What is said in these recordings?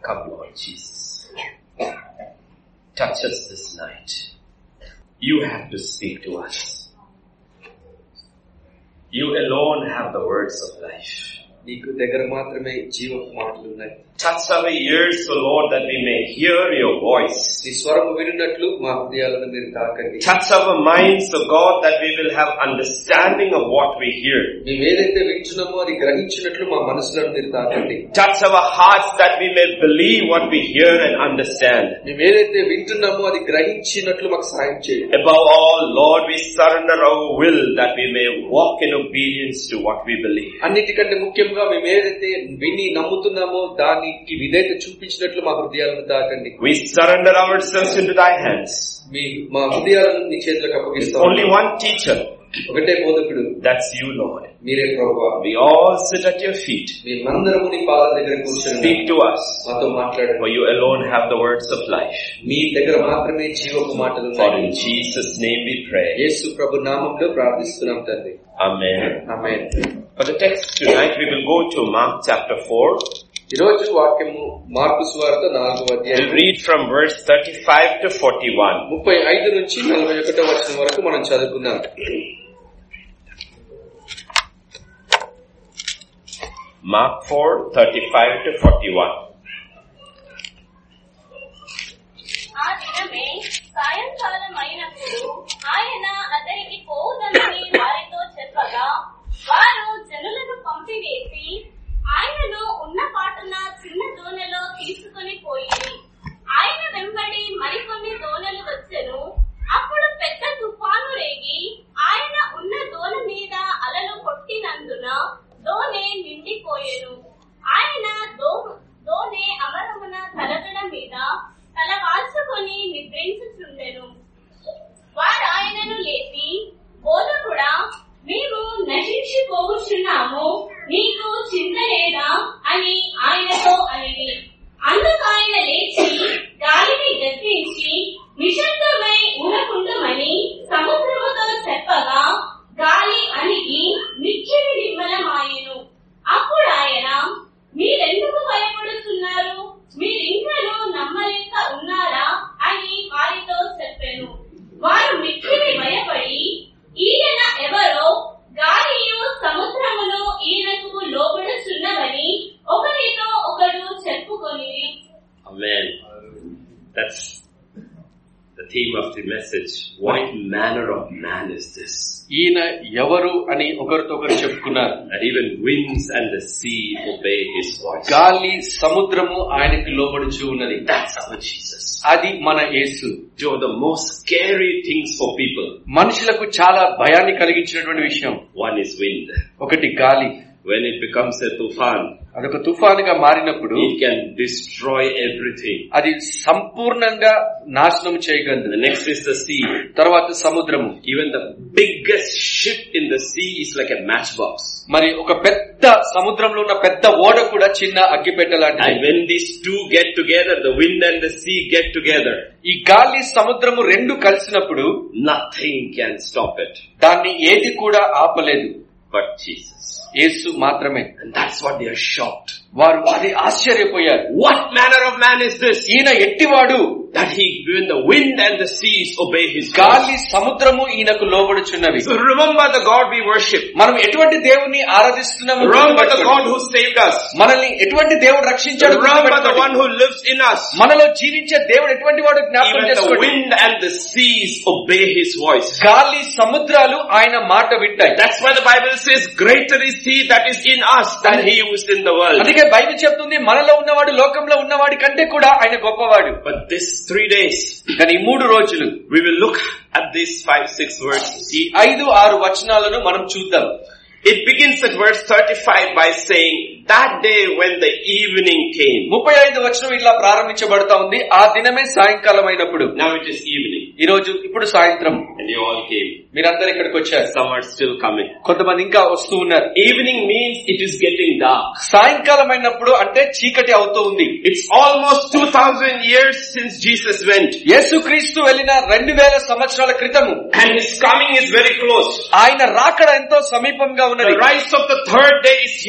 Come, Lord Jesus. Touch us this night. You have to speak to us. You alone have the words of life. నీకు దగ్గర మాత్రమే జీవపు మాటలు ఉన్నాయి Touch our ears, O Lord, that we may hear your voice. నీ స్వరము వినున్నట్లు మా హృదయాలను మీరు తాకండి Touch our minds, O God, that we will have understanding of what we hear. మేము ఏదైతే వింటున్నామో అది గ్రహించినట్లు మా మనసులను మీరు తాకండి Touch our hearts that we may believe what we hear and understand. మేము ఏదైతే వింటున్నామో అది గ్రహించినట్లు మాకు సాయం చేయండి Above all, Lord, we surrender our will that we may walk in obedience to what we believe. అన్నిటికంటే ముఖ్యంగా మేము ఏదైతే విని నమ్ముతున్నామో దానికి విధేయత చూపించినట్లు మా హృదయాలను తాకండి We surrender ourselves into thy hands. మీ మా హృదయాలను నీ చేతులకు అప్పగిస్తాం Only one teacher. ఒకటే బోధకుడు That's you, Lord. మీరే ప్రభు We all sit at your feet. మేమందరము నీ పాదాల దగ్గర కూర్చొని Speak to us. మాతో మాట్లాడండి For you alone have the words of life. మీ దగ్గర మాత్రమే జీవపు మాటలు For ఉన్నాయి in Jesus' name we pray. యేసు ప్రభు నామంలో ప్రార్థిస్తున్నాం తండ్రి Amen. ఆమె For the text tonight, we will go to Mark chapter 4. ఈ రోజు వాక్యము మార్పు సువార్త నాలుగవ We'll అధ్యాయం read from verse 35 to 41. ముప్పై ఐదు నుంచి నలభై ఒకటో వర్షం వరకు మనం చదువుకుందాం Mark 4, 35 to 41. ఆ దినమే సాయంకాలం అయినప్పుడు ఆయన అతనికి పోవుదనని వారితో చెప్పగా వారు జనులను పంపివేసి ఆయనను ఉన్న పాటున చిన్న దోణెలో తీసుకుని పోయి ఆయన వెంబడి మరికొన్ని దోణలు వచ్చెను అప్పుడు పెద్ద తుఫాను రేగి ఆయన ఉన్న దోణ మీద అలలు కొట్టినందున దోణె నిండిపోయెను ఆయన దో దోణె అమరమున తలగడ మీద తల వాల్చుకొని నిద్రించుచుండెను వారు ఆయనను లేపి బోధకుడా మేము నశించిపోవచ్చున్నాము నీకు చింత లేదా అని ఆయనతో అనిది అందుకు ఆయన లేచి గాలిని గద్దించి నిశ్శబ్దమై ఊరకుండమని సముద్రముతో చెప్పగా గాలి అణిగి మిక్కిలి నిమ్మలమాయెను అప్పుడు ఆయన మీరెందుకు భయపడుతున్నారు మీరింకనూ నమ్మలేక ఉన్నారా అని వారితో చెప్పెను వారు మిక్కిలి భయపడి ఈయన ఎవరో గాలియు సముద్రమును ఈయనకు లోబడుచున్నవని ఒకరితో ఒకడు చెప్పుకొని Amen. That's the theme of the message. What manner of man is this? ఈయన ఎవరు అని ఒకరితో ఒకరు చెప్పుకున్నారు That even winds and the sea obey his voice. గాలి సముద్రము ఆయనకి లోబడుచు ఉన్నది That's our Jesus. అది మన యేసు Two of the most scary things for people. మనుషులకు చాలా భయాన్ని కలిగించినటువంటి విషయం One is wind. ఒకటి గాలి When it becomes a tufan, అదొక తుఫానుగా మారినప్పుడు it can destroy everything. అది సంపూర్ణంగా నాశనం చేయగలదు The next is the sea. తర్వాత సముద్రము Even the biggest ship in the sea is like a matchbox. మరి ఒక పెద్ద సముద్రంలో ఉన్న పెద్ద ఓడ కూడా చిన్న అగ్గిపెట్ట And లాంటిది when these two get together, the wind and the sea get together, ఈ గాలి సముద్రము రెండు కలిసినప్పుడు nothing can stop it దాన్ని ఏది కూడా ఆపలేదు but Jesus. యేసు మాత్రమే And that's what they are shocked. వారు అది ఆశ్చర్యపోయారు What manner of man is this? ఈయన ఎట్టివాడు That he, when the wind and the seas obey his గాలి voice. సముద్రము ఈయనకు లోబడుచున్నవి So remember the God we worship. మనం ఎటువంటి దేవుణ్ణి ఆరాధిస్తున్నాము Remember the God who saved us. మనల్ని ఎటువంటి దేవుడు రక్షించాడు Remember the గుర్తుపెట్టుకోండి. one who lives in us. మనలో జీవించే దేవుడు ఎటువంటి వాడు జ్ఞాపకం Even the చేసుకోండి wind and the seas obey his voice. గాలి సముద్రాలు ఆయన మాట వింటాయి That's why the Bible says, greater is he that is in us than he who is in the world. అందుకే బైబిల్ చెప్తుంది మనలో ఉన్నవాడు లోకంలో ఉన్నవాడి కంటే కూడా ఆయన గొప్పవాడు But this three days, కానీ ఈ మూడు రోజులు we will look at these five, six verses. ఈ ఐదు ఆరు వచనాలను మనం చూద్దాం It begins at verse 35 by saying, that day when the evening came. ముప్పై ఐదు వచనం ఇట్లా ప్రారంభించబడతా ఉంది ఆ దినమే సాయంకాలం అయినప్పుడు Now it is evening ఈ రోజు ఇప్పుడు సాయంత్రం and you all came. మీరందరూ ఇక్కడికి వచ్చారు Some are still coming. కొంతమంది ఇంకా వస్తూ ఉన్నారు Evening means it is getting dark. సాయంకాలం అయినప్పుడు అంటే చీకటి అవుతూ ఉంది It's almost 2000 years since Jesus went యేసుక్రీస్తు వెళ్ళిన రెండు వేల సంవత్సరాల క్రితము and his coming is very close. ఆయన రాకడ ఎంతో సమీపంగా ఉన్నది The rise of the third day is here.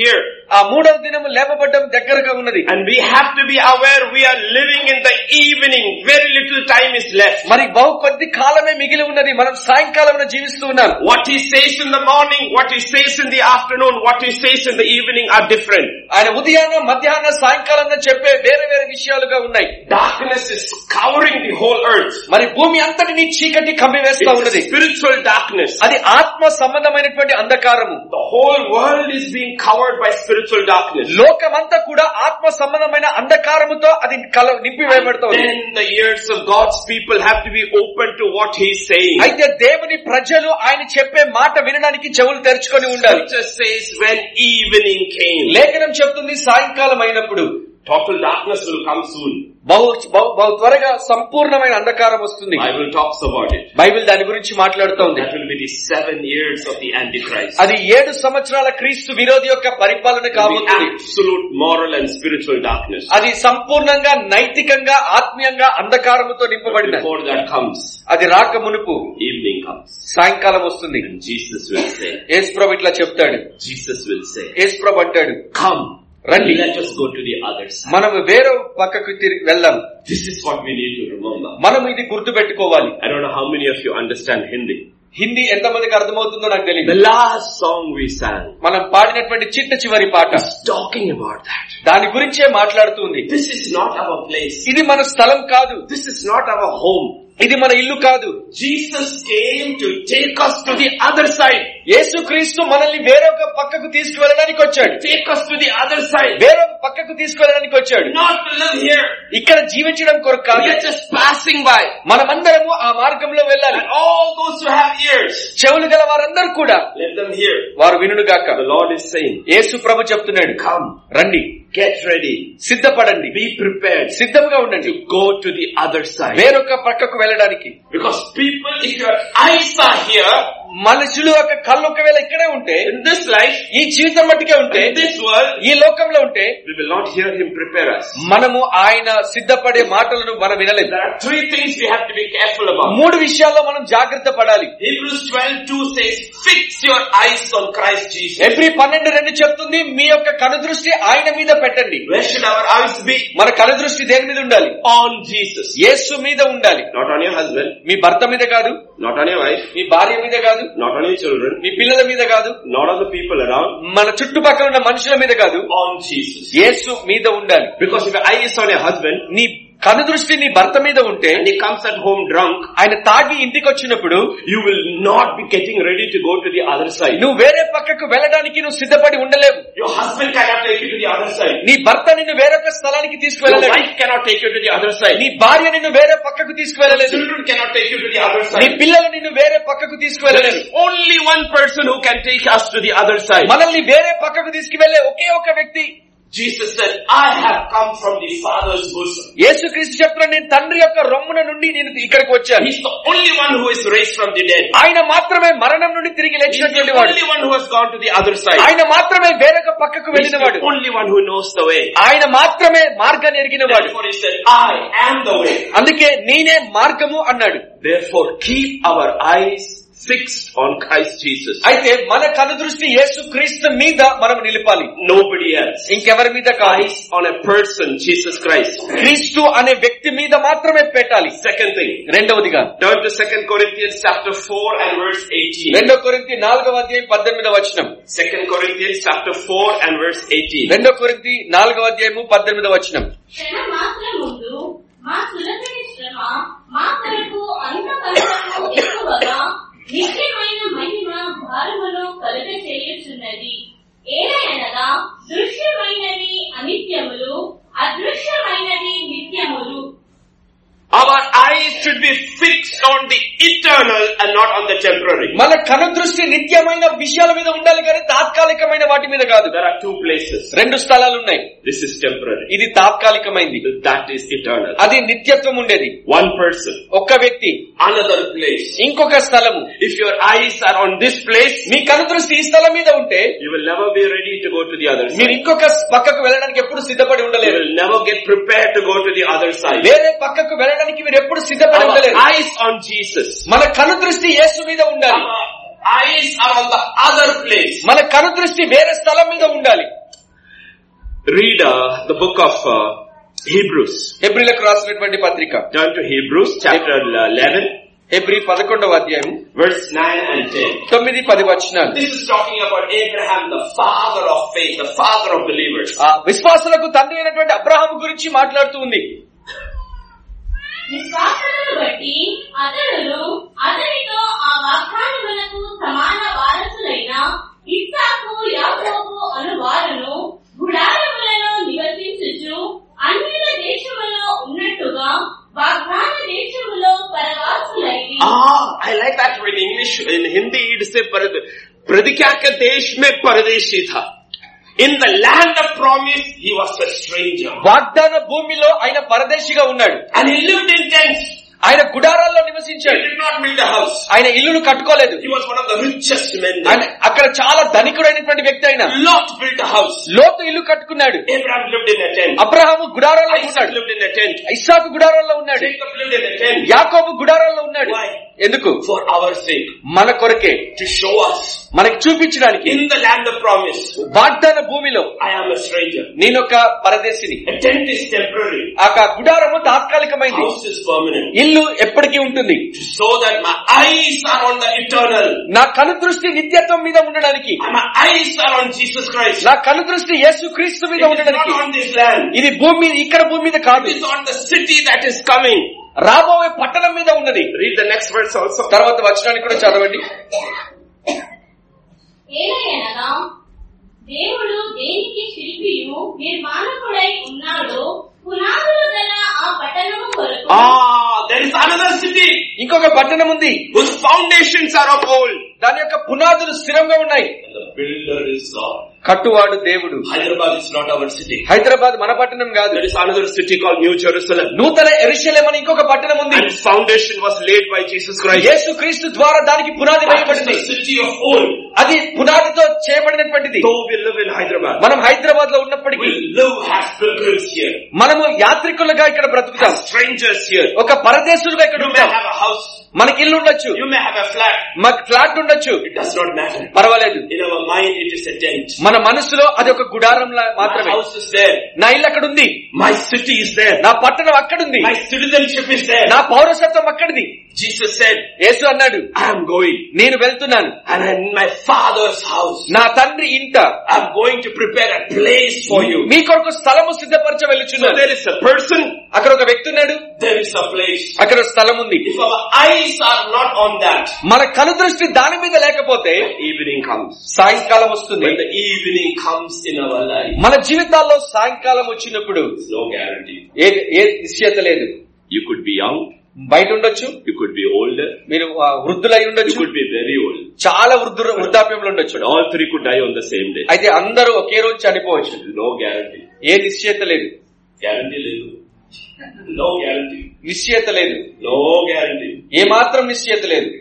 ఆ మూడవ దినము లేపబడ్డం దగ్గరగా ఉన్నది And we have to be aware we are living in the evening. Very little time is left. మరి బహు కొద్ది కాలమే మిగిలి ఉన్నది మనం సాయంకాలం జీవిస్తూ ఉన్నాం What he says in the morning, what he says in the afternoon, what he says in the evening are different. ఆయన ఉదయాన్న మధ్యాహ్న సాయంకాలం చెప్పే వేరే వేరే విషయాలుగా ఉన్నాయి Darkness is covering the whole earth. మరి భూమి అంతటిని చీకటి కమ్మివేస్తా It's ఉన్నది a spiritual darkness. అది ఆత్మ సంబంధమైనటువంటి అంధకారము The whole world is being covered by spiritual darkness. లోకమంతా కూడా ఆత్మ సంబంధమైన అంధకారముతో అది కల నింపివేయబడుతోంది Then the ears of God's people have to be open to what he's saying. అయితే దేవుని ప్రజలు ఆయన చెప్పే మాట వినడానికి చెవులు తెరుచుకొని ఉండాలి Scripture says when evening came, లేఖనం చెప్తుంది సాయంకాలం అయినప్పుడు total darkness will come soon. బహు బహు- బహు త్వరగా సంపూర్ణమైన అంధకారం వస్తుంది Bible talks about it. Bible దాని గురించి మాట్లాడుతోంది That will be the seven years of the Antichrist. అది ఏడు సంవత్సరాల క్రీస్తు విరోధి యొక్క పరిపాలన The కాబోతుంది absolute moral and spiritual darkness. అది సంపూర్ణంగా నైతికంగా ఆత్మీయంగా అంధకారముతో నింపబడిన Before that comes, అది రాక మునుపు evening comes. సాయంకాలం వస్తుంది And Jesus will say, యేసుప్రభు ఇట్లా చెప్తాడు Jesus will say, యేసుప్రభు అంటాడు come, రండి let us go to the other side. మనం వేరే పక్కకు తిరిగి వెళ్దాం This is what we need to remember. మనం ఇది గుర్తు పెట్టుకోవాలి I don't know how many of you understand Hindi. Hindi ఎంతమందికి అర్థమవుతుందో నాకు The తెలియదు last song we sang మనం పాడినటువంటి చిట్ట చివరి పాట is talking about that. దాని గురించే మాట్లాడుతుంది This is not our place. ఇది మన స్థలం కాదు This is not our home. ఇది మన ఇల్లు కాదు Jesus came to take us to the other side. యేసుక్రీస్తు మనల్ని వేరొక పక్కకు తీసుకువెళ్ళడానికి వచ్చాడు Take us to the other side. వేరొక పక్కకు తీసుకువెళ్ళడానికి వచ్చాడు Not to live here. ఇక్కడ జీవించడం కొరకు We కాదు are just passing by. మనమందరము ఆ మార్గంలో వెళ్ళాలి And all those who have ears, చెవులు గల వారందరూ కూడా let them hear. వారు వినుగాక The Lord is saying, యేసు ప్రభు చెప్తున్నాడు come, రండి get ready, సిద్ధపడండి be prepared సిద్ధంగా ఉండండి to go to the other side. వేరొక పక్కకు వెళ్ళడానికి Because people, if your eyes are here, మనుషులు ఒక కళ్ళు ఒకవేళ ఇక్కడే ఉంటే in this life, ఈ జీవితం మట్టుకే ఉంటే in this world, ఈ లోకంలో ఉంటే we will not hear Him prepare us. మనము ఆయన సిద్ధపడే మాటలను మనం వినలేదు There are three things we have to be careful about. మూడు విషయాల్లో మనం జాగ్రత్త పడాలి Hebrews 12 says, fix your eyes on Christ Jesus. Every పన్నెండు రెండు చెప్తుంది మీ యొక్క కనుదృష్టి ఆయన మీద పెట్టండి Where should our eyes be? మన కనుదృష్టి దేని మీద ఉండాలి On Jesus. యేసు మీద ఉండాలి Not on your husband, మీ భర్త మీద కాదు not on your wife, మీ భార్య మీద కాదు not on your children, మీ పిల్లల మీద కాదు not on the people around, మన చుట్టుపక్కల ఉన్న మనుషుల మీద కాదు on Jesus. యేసు మీద ఉండాలి Because if your eye is on your husband, నీ కనుదృష్టి నీ భర్త మీద ఉంటే and he comes at home drunk, ఆయన తాగి ఇంటికి వచ్చినప్పుడు you will not be getting ready to go to the other side. నువ్వు వేరే పక్కకు వెళ్ళడానికి నువ్వు సిద్ధపడి ఉండలేవు Your husband cannot take you to the other side. నీ భర్త నిన్ను వేరొక స్థలానికి Your తీసుకువెళ్ళలేదు wife cannot take you to the other side. నీ భార్య నిన్ను వేరే పక్కకు Your తీసుకువెళ్ళలేదు children cannot take you to the other నీ side. పిల్లలు నిన్ను వేరే పక్కకు There తీసుకువెళ్ళలేదు is only one person who can take us to the other side. మనల్ని వేరే పక్కకు తీసుకువెళ్ళే ఒకే ఒక వ్యక్తి Jesus said, I have come from the Father's bosom. యేసుక్రీస్తు చెప్తున్నాడు నేను తండ్రి యొక్క రొమ్మున నుండి నేను ఇక్కడికి వచ్చాను He's the only one who is raised from the dead. ఆయన మాత్రమే మరణం నుండి తిరిగి He's లేచినటువంటి the వాడు only one who has gone to the other side. ఆయన మాత్రమే వేరొక పక్కకు He's వెళ్ళినవాడు the only one who knows the way. ఆయన మాత్రమే మార్గాన్ని ఎరిగినవాడు Therefore he said, I am the way. అందుకే నేనే మార్గము అన్నాడు Therefore keep our eyes fixed on Christ Jesus. అయితే మన కనుదృష్టి యేసు క్రీస్తు మీద మనం నిలిపాలి Nobody else. ఇంకెవరి మీద కాదు Eyes on a person, Jesus Christ. క్రీస్తు అనే వ్యక్తి మీద మాత్రమే పెట్టాలి Second thing, రెండవదిగా turn to 2 Corinthians chapter 4 and verse 18. రెండో కొరింతి నాలుగవ అధ్యాయం పద్దెనిమిదవ వచనం 2 Corinthians chapter 4 and verse 18. రెండో కొరింతి నాలుగవ అధ్యాయము పద్దెనిమిదవ వచనం శ్రమ మాత్రం ముందు మా సులభని శ్రమ మా కొరకు అంత కష్టము ఎక్కువగా నిత్యమైన మహిమ భారమును కలుగ చేయుచున్నది ఏలయనగా దృశ్యమైనవి అనిత్యములు అదృశ్యమైనవి నిత్యములు Our eyes should be fixed on the eternal and not on the temporary. మన కనుదృష్టి నిత్యమైన విషయాల మీద ఉండాలి కానీ తాత్కాలికమైన వాటి మీద కాదు There are two places. రెండు స్థలాలు ఉన్నాయి This is temporary. ఇది తాత్కాలికమైంది That is eternal. అది నిత్యత్వం ఉండేది One person, ఒక్క వ్యక్తి another place. ఇంకొక స్థలము If your eyes are on this place, మీ కనుదృష్టి ఈ స్థలం మీద ఉంటే you will never be ready to go to the other మీరు side. ఇంకొక పక్కకు వెళ్ళడానికి ఎప్పుడు సిద్ధపడి You ఉండలేరు will never get prepared to go to the other side. వేరే పక్కకు వెళ్ళడానికి మీరు ఎప్పుడు సిద్ధపడి Our ఉండలేరు eyes on Jesus. మన కనుదృష్టి యేసు మీద ఉండాలి Our eyes are on the other place. మన కనుదృష్టి వేరే స్థలం మీద ఉండాలి read uh, the book of uh, Hebrews. హెబ్రిలకు రాసినటువంటి పత్రిక Turn to Hebrews chapter 11, హెబ్రి పదకొండవ అధ్యాయం verse 9 and 10. తొమ్మిది పది వచనాలు This is talking about Abraham, the father of faith, the father of believers. ఆ విశ్వాసులకు తండ్రి అయినటువంటి అబ్రహాం గురించి మాట్లాడుతూ ఉంది విశ్వాసమును బట్టి అతడును అతనితో ఆ వాగ్దానములకు సమాన వారసులైన ఇస్సాకు యాకోబు అను వారును గుడారములలో నివసించుచు అన్యుల దేశములో ఉన్నట్టుగా వాగ్దాన దేశములో పరవాసులైన Ah, I like that in English. In Hindi, it says Pradikya ke desh mein paradeshi tha. In the land of promise, he was a stranger. వాగ్దాన భూమిలో ఆయన పరదేశిగా ఉన్నాడు And he lived in tents. ఆయన గుడారాల్లో He నివసించాడు did not build a house. ఆయన ఇల్లును కట్టుకోలేదు He was one of the richest men ఆయన there. అక్కడ చాలా ధనికుడైనటువంటి వ్యక్తి అయిన Lot built a house. లోతు ఇల్లు కట్టుకున్నాడు Abraham lived in a tent. Abraham గుడారాల్లో Isaac ఉన్నాడు lived in a tent. ఇస్సాకు గుడారాల్లో ఉన్నాడు Jacob lived in a tent. యాకోబు గుడారాల్లో ఉన్నాడు Why? ఎందుకు For our sake. మన కొరకే To show us. మనకి చూపించడానికి In the land of promise. వాగ్దాన భూమిలో I am a stranger. నేనొక పరదేశిని A tent is temporary. ఆ గుడారము తాత్కాలికమైంది House is permanent. ఇల్లు ఎప్పటికీ ఉంటుంది To show that my eyes are on the eternal. నా కను దృష్టి నిత్యత్వం మీద ఉండడానికి And my eyes are on Jesus Christ. నా కను దృష్టి యేసు క్రీస్తు మీద It is ఉండడానికి not on this land. ఇది భూమి మీద ఇక్కడ భూమి మీద కాదు It is on the city that is coming. రాబోయే పట్టణం మీద ఉన్నది Read the next verse also. తర్వాత వచనాన్ని కూడా చదవండి ఏలయనగా దేవుడు దేనికి శిల్పియు నిర్మాణకుడై ఉన్నాడో పునాదులు గల ఆ పట్టణము కొరకు Ah, there is another city ఇంకొక పట్టణం ఉంది whose foundations are of old. దాని యొక్క పునాదులు స్థిరంగా ఉన్నాయి And the builder is God. కట్టువాడు దేవుడు Hyderabad is not our city. Hyderabad మన పట్టణం కాదు There is another city called New Jerusalem. నూతన ఎరుషలేం అని ఇంకొక పట్టణం ఉంది And its foundation was laid by Jesus Christ. యేసు క్రీస్తు ద్వారా దానికి పునాది That is వేయబడింది the city of old. అది పునాదితో చేయబడినటువంటిది Though we live in Hyderabad, మనం హైదరాబాద్ లో ఉన్నప్పటికీ we live as pilgrims here, మనము యాత్రికులుగా ఇక్కడ బ్రతుకుతాం as strangers here. ఒక పరదేశులుగా ఇక్కడ You may ఉంటాం have a house, మనకి ఇల్లు ఉండొచ్చు you may have a flat. మాకు ఫ్లాట్ ఉండొచ్చు It does not matter. పర్వాలేదు In our mind, it is a tent. మన మనసులో అది ఒక గుడారంలా My మాత్రమే house is there. నా ఇల్లు అక్కడ ఉంది My city is there. నా పట్టణం అక్కడుంది My citizenship is there. నా పౌరసత్వం అక్కడిది Jesus said, యేసు అన్నాడు I am going. నేను వెళ్తున్నాను And in my father's house, నా తండ్రి ఇంట I'm going to prepare a place for you. మీ కొరకు స్థలము సిద్ధపరచ So వెళ్ళుచున్నాను there is a person, అక్కడ ఒక వ్యక్తి ఉన్నాడు there is a place. అక్కడ ఒక స్థలం ఉంది If our eyes are not on that, మన కనుదృష్టి దాని మీద లేకపోతే evening comes. సాయంకాలం వస్తుంది When the evening comes in our life, మన జీవితాల్లో సాయంకాలం వచ్చినప్పుడు there's no guarantee. ఏ ఏ నిశ్చయత లేదు You could be young, బయట ఉండొచ్చు you could be older, మీరు ఆ, వృద్ధులై you ఉండొచ్చు could be very old. చాలా వృద్ధు వృద్ధాప్యంలో ఉండొచ్చు But all three could die on the same day. అయితే అందరూ ఒకే రోజు చనిపోవచ్చు No guarantee. ఏ నిశ్చయత లేదు Guarantee లేదు. No guarantee. నిశ్చయత లేదు No guarantee. ఏ మాత్రం నిశ్చయత లేదు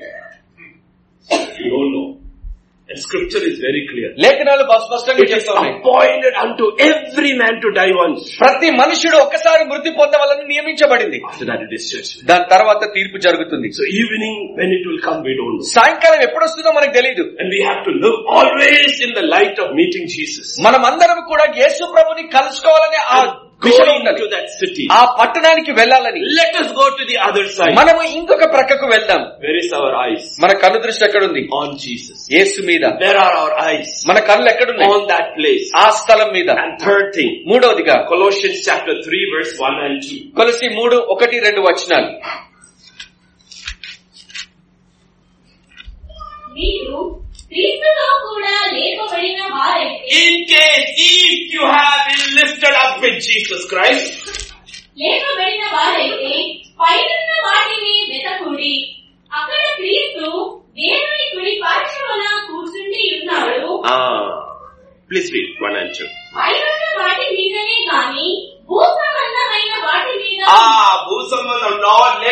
You don't know. And scripture is very clear. లేఖనాలు బహు స్పష్టంగా It is చెప్తా ఉన్నాయి appointed unto every man to die once. ప్రతి మనుషుడు ఒక్కసారి మృతి పొందవాలని నియమించబడింది After that it is judgment. దాని తర్వాత తీర్పు జరుగుతుంది So evening, when it will come, we don't know. సాయంకాలం ఎప్పుడు వస్తుందో మనకు తెలియదు And we have to live always in the light of meeting Jesus. మనం అందరం కూడా యేసు ప్రభుని కలుసుకోవాలనే ఆ విషయం Going ఉండాలి to that city. ఆ పట్టణానికి వెళ్ళాలని Let us go to the other side. మనము ఇంకొక ప్రక్కకు వెళ్దాం Where is our eyes? మన కన్ను దృష్టి ఎక్కడుంది On Jesus. యేసు మీద Where are our eyes? మన కళ్ళు ఎక్కడున్నాయి On that place. ఆ స్థలం మీద And third thing, మూడవదిగా Colossians chapter 3 verse 1 and 2. కొలసి మూడు ఒకటి రెండు వచనాలు మీరు క్రీస్తుతో కూడా లేపబడిన వారైతే In case if you have been lifted up with Jesus Christ, లేపబడిన వారైతే పైనున్న వాటిని వెతకుడి అక్కడ క్రీస్తు దేవుని కుడి పార్శ్వమున కూర్చుండి ఉన్నాడు ah, please read 1 and 2. పైనున్న వాటి మీదనే గాని భూ సంబంధమైన వాటి మీద Ah, Bhusamana, Lord, let your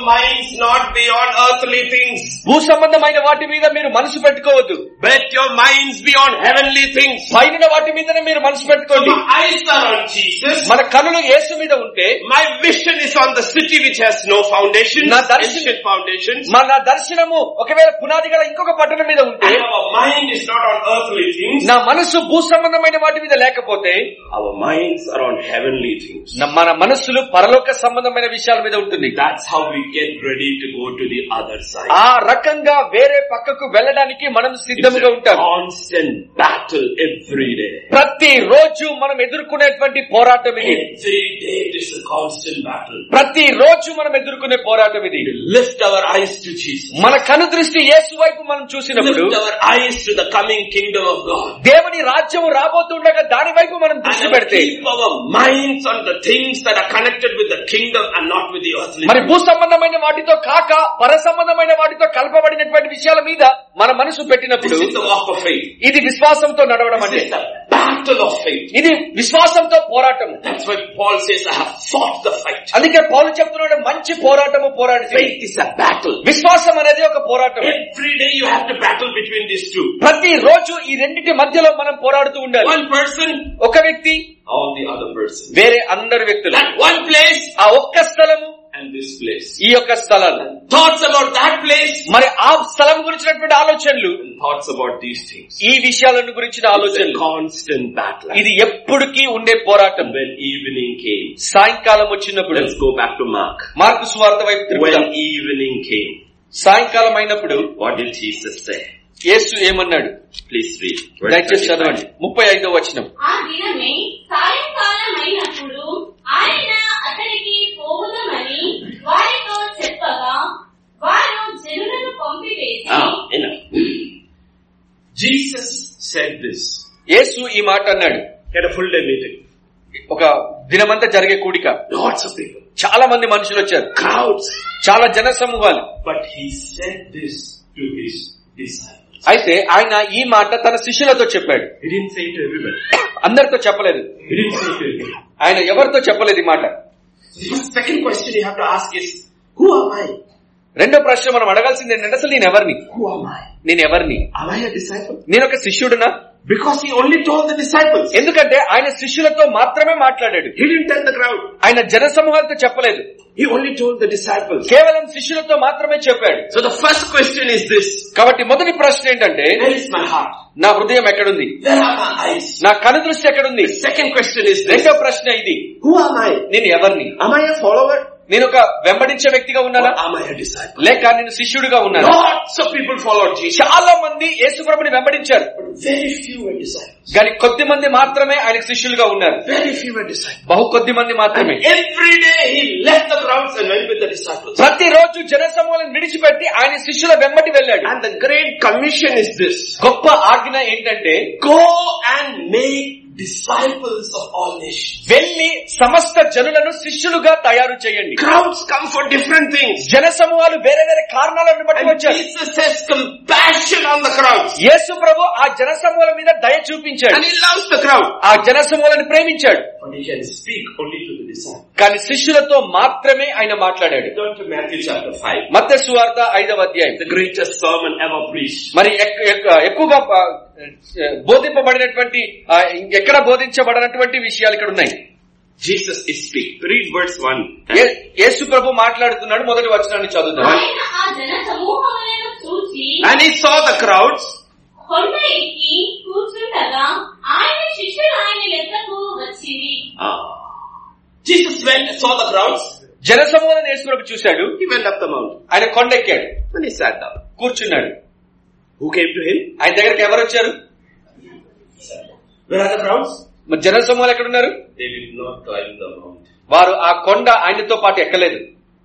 minds not be on earthly things, భూ సంబంధమైన వాటి మీద మీరు మనసు పెట్టుకోవద్దు but your minds be on heavenly things. పైన వాటి మీదనే మీరు మనసు So పెట్టుకోండి my eyes are on Jesus. మన కనులు యేసు మీద ఉంటే My vision is on the city which has no foundation, నా దర్శనం- ancient foundations. మన దర్శనము ఒకవేళ పునాది గల ఇంకొక పట్టణం మీద ఉంటే And our mind is not on earthly things. నా మనసు భూ సంబంధమైన వాటి మీద లేకపోతే Our minds are on heavenly things. నా- మన మనస్సులు పరలోక సంబంధమైన విషయాల మీద ఉంటుంది That's how we get ready to go to the other side. ఆ రకంగా వేరే పక్కకు వెళ్ళడానికి మనం It's సిద్ధముగా a ఉంటాం constant battle every day. ప్రతి రోజు మనం ఎదుర్కొనేటువంటి పోరాటం ఇది Every day it is a constant battle. ప్రతి రోజు మనం ఎదుర్కొనే పోరాటం ఇది We lift our eyes to Jesus. మన కను దృష్టి యేసు వైపు మనం చూసినప్పుడు Lift our eyes to the coming kingdom of God. దేవుని రాజ్యము రాబోతుండగా దాని వైపు మనం దృష్టి And పెడితే keep our minds on the things that are connected with the kingdom and not with the earthly. మరి భూ సంబంధమైన వాటితో కాక పర సంబంధమైన వాటితో కలపబడినటువంటి విషయాల మీద మన మనసు This పెట్టినప్పుడు is the walk of faith. ఇది విశ్వాసంతో నడవడం This అంటే is the battle of faith. ఇది విశ్వాసంతో పోరాటం That's why Paul says, I have fought the fight. అందుకే పౌలు చెప్తున్నాడు మంచి పోరాటము పోరాడి Faith is a battle. విశ్వాసం అనేది ఒక పోరాటం Every day you have to battle between these two. ప్రతి రోజు ఈ రెండింటి మధ్యలో మనం పోరాడుతూ ఉండాలి One person, ఒక వ్యక్తి all the other person. వేరే అందరు వ్యక్తులు That one place ఆ ఒక్క స్థలము and this place. ఈ యొక్క స్థలాలు Thoughts about that place మరి ఆ స్థలం గురించినటువంటి ఆలోచనలు and thoughts about these things. ఈ విషయాలను గురించిన It's a ఆలోచనలు constant battle. ఇది ఎప్పటికీ ఉండే పోరాటం When evening came, సాయంకాలం వచ్చినప్పుడు let's go back to Mark. Mark సువార్త వైపు తిరుగుదాం When evening came, సాయంకాలం అయినప్పుడు what did Jesus say? యేసు ఏమన్నాడు Please read. Verse దయచేసి 35. చదవండి ముప్పై ఐదో వచనం ఆ దినమే సాయంకాలం అయినప్పుడు ఆయన అతనికి పోవుదమని వారితో చెప్పగా వారు జనులను పంపివేసి Ah, enough. Jesus said this. యేసు ఈ మాట అన్నాడు He had a full day meeting. ఒక దినమంతా జరిగే కూడిక Lots of people. చాలా మంది మనుషులు వచ్చారు Crowds. చాలా జన సమూహాలు But he said this to his disciples. అయితే ఆయన ఈ మాట తన శిష్యులతో చెప్పాడు He didn't say it to everybody. అందరితో చెప్పలేదు He didn't say it to everybody. ఆయన ఎవరితో చెప్పలేదు ఈ మాట The second question you have to ask is, who am I? రెండో ప్రశ్న మనం అడగాల్సింది ఏంటంటే అసలు నేను ఎవరిని Who am I? నేను ఎవరిని Am I a disciple? నేను ఒక శిష్యుడునా Because he only told the disciples. ఎందుకంటే ఆయన శిష్యులతో మాత్రమే మాట్లాడాడు He didn't tell the crowd. ఆయన జన సమూహాలతో చెప్పలేదు He only told the disciples. కేవలం శిష్యులతో మాత్రమే చెప్పాడు So the first question is this. కాబట్టి మొదటి ప్రశ్న ఏంటంటే Where is my heart? నా హృదయం ఎక్కడుంది Where are my eyes? నా కను దృష్టి ఎక్కడుంది The second question is this. రెండో ప్రశ్న ఇది Who am I? నేను ఎవరిని Am I a follower? నేను ఒక వెంబడించే వ్యక్తిగా Or ఉన్నానా am I a disciple? లేక నేను శిష్యుడిగా ఉన్నాను Lots of people followed Jesus. చాలా మంది యేసుప్రభుని వెంబడించారు But very few were disciples. కానీ కొద్ది మంది మాత్రమే ఆయనకు శిష్యులుగా ఉన్నారు Very few were disciples. బహు కొద్ది మంది మాత్రమే And every day he left the crowds and went with the disciples. ప్రతిరోజు జన సమూహాలను విడిచిపెట్టి ఆయన శిష్యుల వెంబడి వెళ్ళాడు And the great commission is this. గొప్ప ఆజ్ఞ ఏంటంటే Go and make disciples of all nations. వెళ్ళి సమస్త జనులను శిష్యులుగా తయారు చేయండి Crowds come for different things. జన సమూహాలు వేరే వేరే కారణాలను బట్టి And వచ్చారు Jesus has compassion on the crowds. యేసు ప్రభు ఆ జన సమూహాల మీద దయ చూపించాడు And he loves the crowd. ఆ జన సమూహాలను ప్రేమించాడు But he can speak only to the disciples. కానీ శిష్యులతో మాత్రమే ఆయన మాట్లాడాడు Turn to Matthew chapter 5. మత్త సువార్త ఐదవ అధ్యాయం The greatest sermon ever preached. మరి ఎక్- ఎక్- ఎక్కువగా ఆ, బోధింపబడినటువంటి ఆ, ఎక్కడ బోధించబడినటువంటి విషయాలు ఇక్కడ ఉన్నాయి Jesus is speaking. Read verse 1. ఏ- యేసు ప్రభు మాట్లాడుతున్నాడు మొదటి వచనాన్ని చదువుదాం ఆయన ఆ జన సమూహములను చూసి And he saw the crowds. కొండ ఎక్కి కూర్చుండగా ఆయన శిష్యులు ఆయన ఎద్దకు వచ్చిరి Ah. Jesus went, saw the crowds. జన సమూహాలను యేసు ప్రభు చూశాడు He went up the mountain. ఆయన కొండ ఎక్కాడు And he sat down. కూర్చున్నాడు Who came to him? ఆయన దగ్గరికి ఎవరు వచ్చారు Where are the crowds? మరి జన సమూహాలు ఎక్కడ ఉన్నారు They did not climb the mountain. వారు ఆ కొండ ఆయనతో పాటు ఎక్కలేదు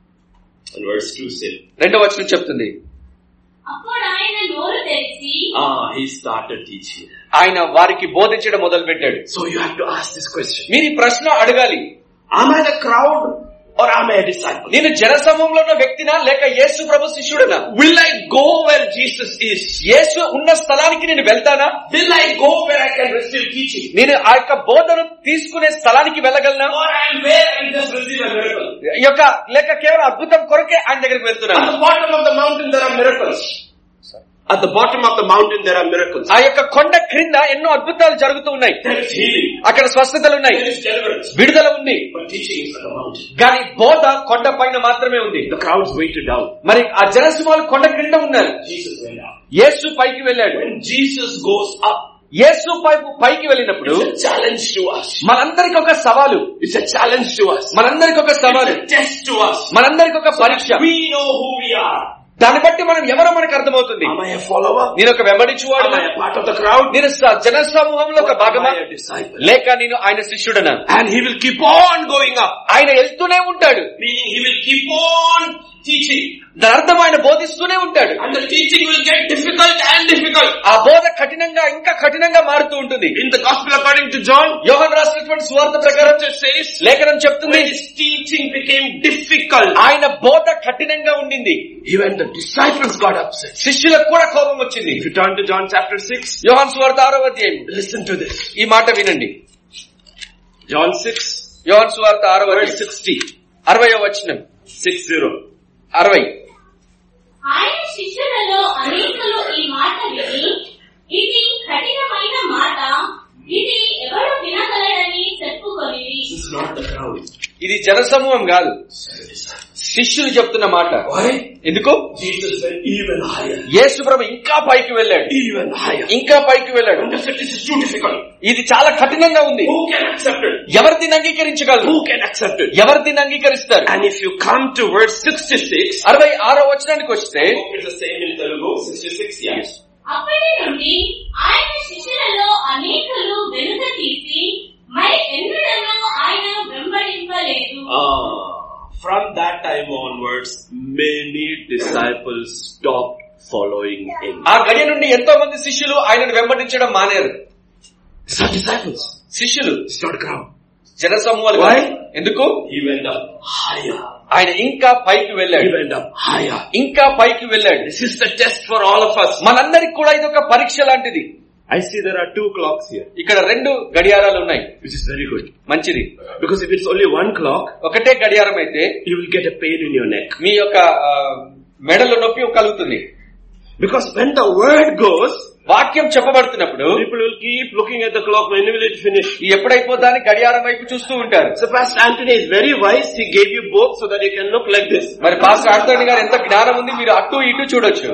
And verse 2 said, రెండో వచనం చెప్తుంది అప్పుడు ఆయన నోరు తెరిచి Ah, he started teaching. ఆయన వారికి బోధించడం మొదలు పెట్టాడు So you have to ask this question. మీరు ఈ ప్రశ్న అడగాలి Am I the crowd or am I a disciple? నేను జన సమూహంలో ఉన్న వ్యక్తినా లేక యేసు ప్రభు శిష్యుడనా Will I go where Jesus is? యేసు ఉన్న స్థలానికి నేను వెళ్తానా Will I go where I can receive teaching? నేను ఆ యొక్క బోధను తీసుకునే స్థలానికి వెళ్ళగలనా Or I am where I just receive a miracle? ఈ యొక్క లేక కేవలం అద్భుతం కొరకే ఆయన దగ్గరికి వెళ్తున్నాను At the bottom of the mountain there are miracles. At the bottom of the mountain there are miracles. ఆ యొక్క కొండ క్రింద ఎన్నో అద్భుతాలు జరుగుతూ ఉన్నాయి There is healing. అక్కడ స్వస్థతలు ఉన్నాయి There is deliverance. విడుదల ఉంది But teaching is on the mountain. కానీ బోధ కొండ పైన మాత్రమే ఉంది The crowds waited down. మరి ఆ జనసింహాలు కొండ క్రింద ఉన్నారు Jesus went up. యేసు పైకి వెళ్ళాడు When Jesus goes up, యేసు పైపు పైకి వెళ్ళినప్పుడు it's a challenge to us. మనందరికి ఒక సవాలు It's a challenge to us. మనందరికి ఒక సవాలు It's a test to us. మనందరికి ఒక పరీక్ష We know who we are. దాన్ని బట్టి మనం ఎవరో మనకు అర్థమవుతుంది Am I a follower? నేను ఒక వెంబడించువాడు Am I a part of the crowd? నేను స- జన సమూహంలో ఒక Or am భాగమా I a disciple? లేక నేను ఆయన శిష్యుడనా And he will keep on going up. ఆయన వెళ్తూనే ఉంటాడు Meaning he will keep on teaching. దాని అర్థం ఆయన బోధిస్తూనే ఉంటాడు And the teaching will get difficult and difficult. ఆ బోధ కఠినంగా ఇంకా కఠినంగా మారుతూ ఉంటుంది In the gospel according to John, యోహన్ రాసినటువంటి స్వార్థ ప్రకారం scripture says, లేఖనం చెప్తుంది when his teaching became difficult, ఆయన బోధ కఠినంగా ఉండింది even the disciples got upset. శిష్యులకు కూడా కోపం వచ్చింది If you turn to John chapter 6, యోహాన్ స్వార్థ ఆరో అధ్యాయం listen to this. ఈ మాట వినండి John 6, యోహాన్ స్వార్థ ఆరో verse అధ్యాయం 60. అరవయో వచనం 60. అరవై ఆయన శిష్యులలో అనేకులు ఈ మాట విని ఇది కఠినమైన మాట ఇది ఎవరు వినగలడని చెప్పుకొని This is not the crowd. ఇది జనసమూహం కాదు శిష్యులు చెప్తున్న మాట Why? ఎందుకు Jesus went even higher. యేసు ప్రభు ఇంకా పైకి వెళ్ళాడు Even higher. ఇంకా పైకి వెళ్ళాడు And they said, this is too difficult. ఇది చాలా కఠినంగా ఉంది Who can accept it? ఎవరు దీన్ని అంగీకరించగలరు Who can accept it? ఎవరు దీన్ని అంగీకరిస్తారు And if you come to verse 66, అరవై ఆరో వచనానికి వస్తే I hope it's the same in Telugu, 66, yes. అప్పటి నుండి ఆయన శిష్యులలో అనేకులు వెనుక తీసి మరి ఎన్నడనూ ఆయన వెంబడింపలేదు Ah, from that time onwards, many disciples stopped following him. ఆ గడియ నుండి ఎంతో మంది శిష్యులు ఆయనను వెంబడించడం మానేరు It's not disciples. శిష్యులు It's not crowd. జన సమూహాలు Why? కాదు. ఎందుకు He went up higher. ఆయన ఇంకా పైకి He వెళ్ళాడు went up higher. ఇంకా పైకి వెళ్ళాడు This is the test for all of us. మనందరికి కూడా ఇది ఒక పరీక్ష లాంటిది I see there are two clocks here, ఇక్కడ రెండు గడియారాలు ఉన్నాయి which is very good. మంచిది Because if it's only one clock, ఒకటే గడియారం అయితే you will get a pain in your neck. మీ యొక్క ఆ, మెడలో నొప్పి కలుగుతుంది Because when the word goes, వాక్యం చెప్పబడుతున్నప్పుడు people will keep looking at the clock. When will it finish? ఈ ఎప్పుడైపోతాని గడియారం వైపు చూస్తూ ఉంటారు So Pastor Anthony is very wise. He gave you both so that you can look like this. మరి pastor Antony గారు ఎంత జ్ఞానం ఉంది మీరు అటు ఇటు చూడొచ్చు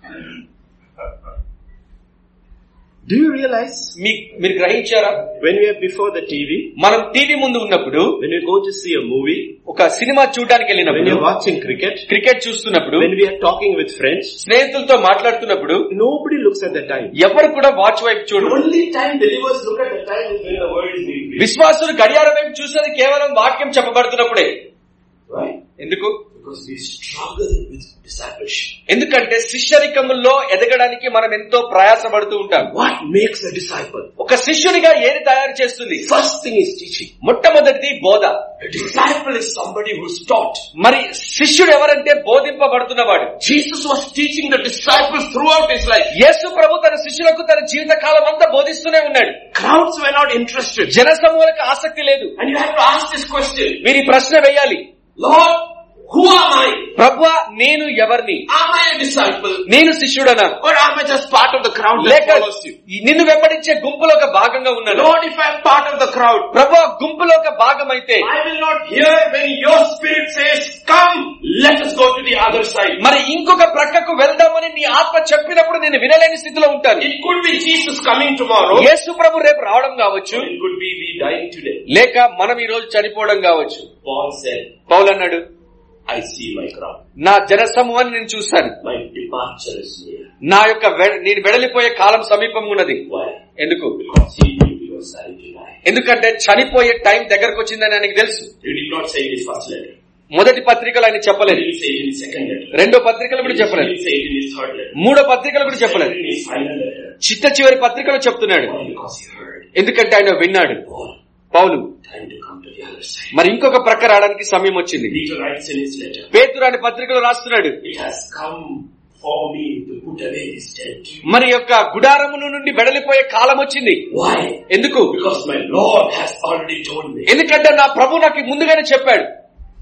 Do you realize మీ మీరు గ్రహించారా when we are before the TV, మనం టీవీ ముందు ఉన్నప్పుడు when we go to see a movie, ఒక సినిమా చూడడానికి when వెళ్ళినప్పుడు you're watching cricket, క్రికెట్ చూస్తున్నప్పుడు when we are talking with friends, స్నేహితులతో మాట్లాడుతున్నప్పుడు nobody looks at the time. ఎవరు కూడా వాచ్ వైపు The చూడరు only time believers look at the time is when the word is being preached. విశ్వాసులు గడియారం వైపు చూసేది కేవలం వాక్యం చెప్పబడుతున్నప్పుడే Why? ఎందుకు Because we struggle with discipleship. ఎందుకంటే శిష్యరికముల్లో ఎదగడానికి మనం ఎంతో ప్రయాసపడుతూ ఉంటాం What makes a disciple? ఒక శిష్యునిగా ఏది తయారు చేస్తుంది First thing is teaching. మొట్టమొదటిది బోధ A disciple is somebody who's taught. మరి శిష్యుడు ఎవరంటే బోధింపబడుతున్నవాడు Jesus was teaching the disciples throughout his life. యేసు ప్రభు తన శిష్యులకు తన జీవిత కాలం అంతా బోధిస్తూనే ఉన్నాడు Crowds were not interested. జన సమూహాలకు ఆసక్తి లేదు And you have to ask this question. మీరు ఈ ప్రశ్న వేయాలి Lord, who am I? ప్రభు నేను ఎవరిని Am I a disciple? నేను శిష్యుడనా Or am I just part of the crowd that లేక follows you? నిన్ను వెంబడించే గుంపులో ఒక భాగంగా ఉన్నాను Lord, if I'm part of the crowd, ప్రభు ఆ గుంపులో ఒక భాగం అయితే I will not hear when your spirit says, come, let us go to the other side. మరి ఇంకొక ప్రక్కకు వెళ్దామని నీ ఆత్మ చెప్పినప్పుడు నేను వినలేని స్థితిలో ఉంటాను It could be Jesus coming tomorrow. యేసు ప్రభు రేపు రావడం కావచ్చు Or it could be we dying today. లేక మనం ఈ రోజు చనిపోవడం కావచ్చు Paul said, పౌలు అన్నాడు I see my crowd. నా జన సమూహాన్ని నేను చూశాను My departure is near. నా యొక్క వె- నేను వెడలిపోయే కాలం సమీపం ఉన్నది Why? ఎందుకు Because he knew he was dying tonight. ఎందుకంటే చనిపోయే టైం దగ్గరకు వచ్చిందని ఆయనకు తెలుసు He did not say in his first letter. మొదటి పత్రికలు ఆయన He చెప్పలేదు didn't say it in his second letter. రెండో పత్రికలు కూడా He చెప్పలేదు didn't say it in his third letter. మూడో పత్రికలు కూడా He said చెప్పలేదు it in his final letter. చిట్ట చివరి పత్రికలో చెప్తున్నాడు Why? Because he heard. ఎందుకంటే ఆయన విన్నాడు Paul, Paul time to come to the other side. మరి ఇంకొక ప్రక్క రావడానికి సమయం వచ్చింది Peter writes in his letter, పేతురు అనే పత్రికలో రాస్తున్నాడు It has come for me to put away this tent. మరి యొక్క గుడారమును నుండి వెడలిపోయే కాలం వచ్చింది Why? ఎందుకు Because my Lord has already told me. ఎందుకంటే నా ప్రభు నాకు ముందుగానే చెప్పాడు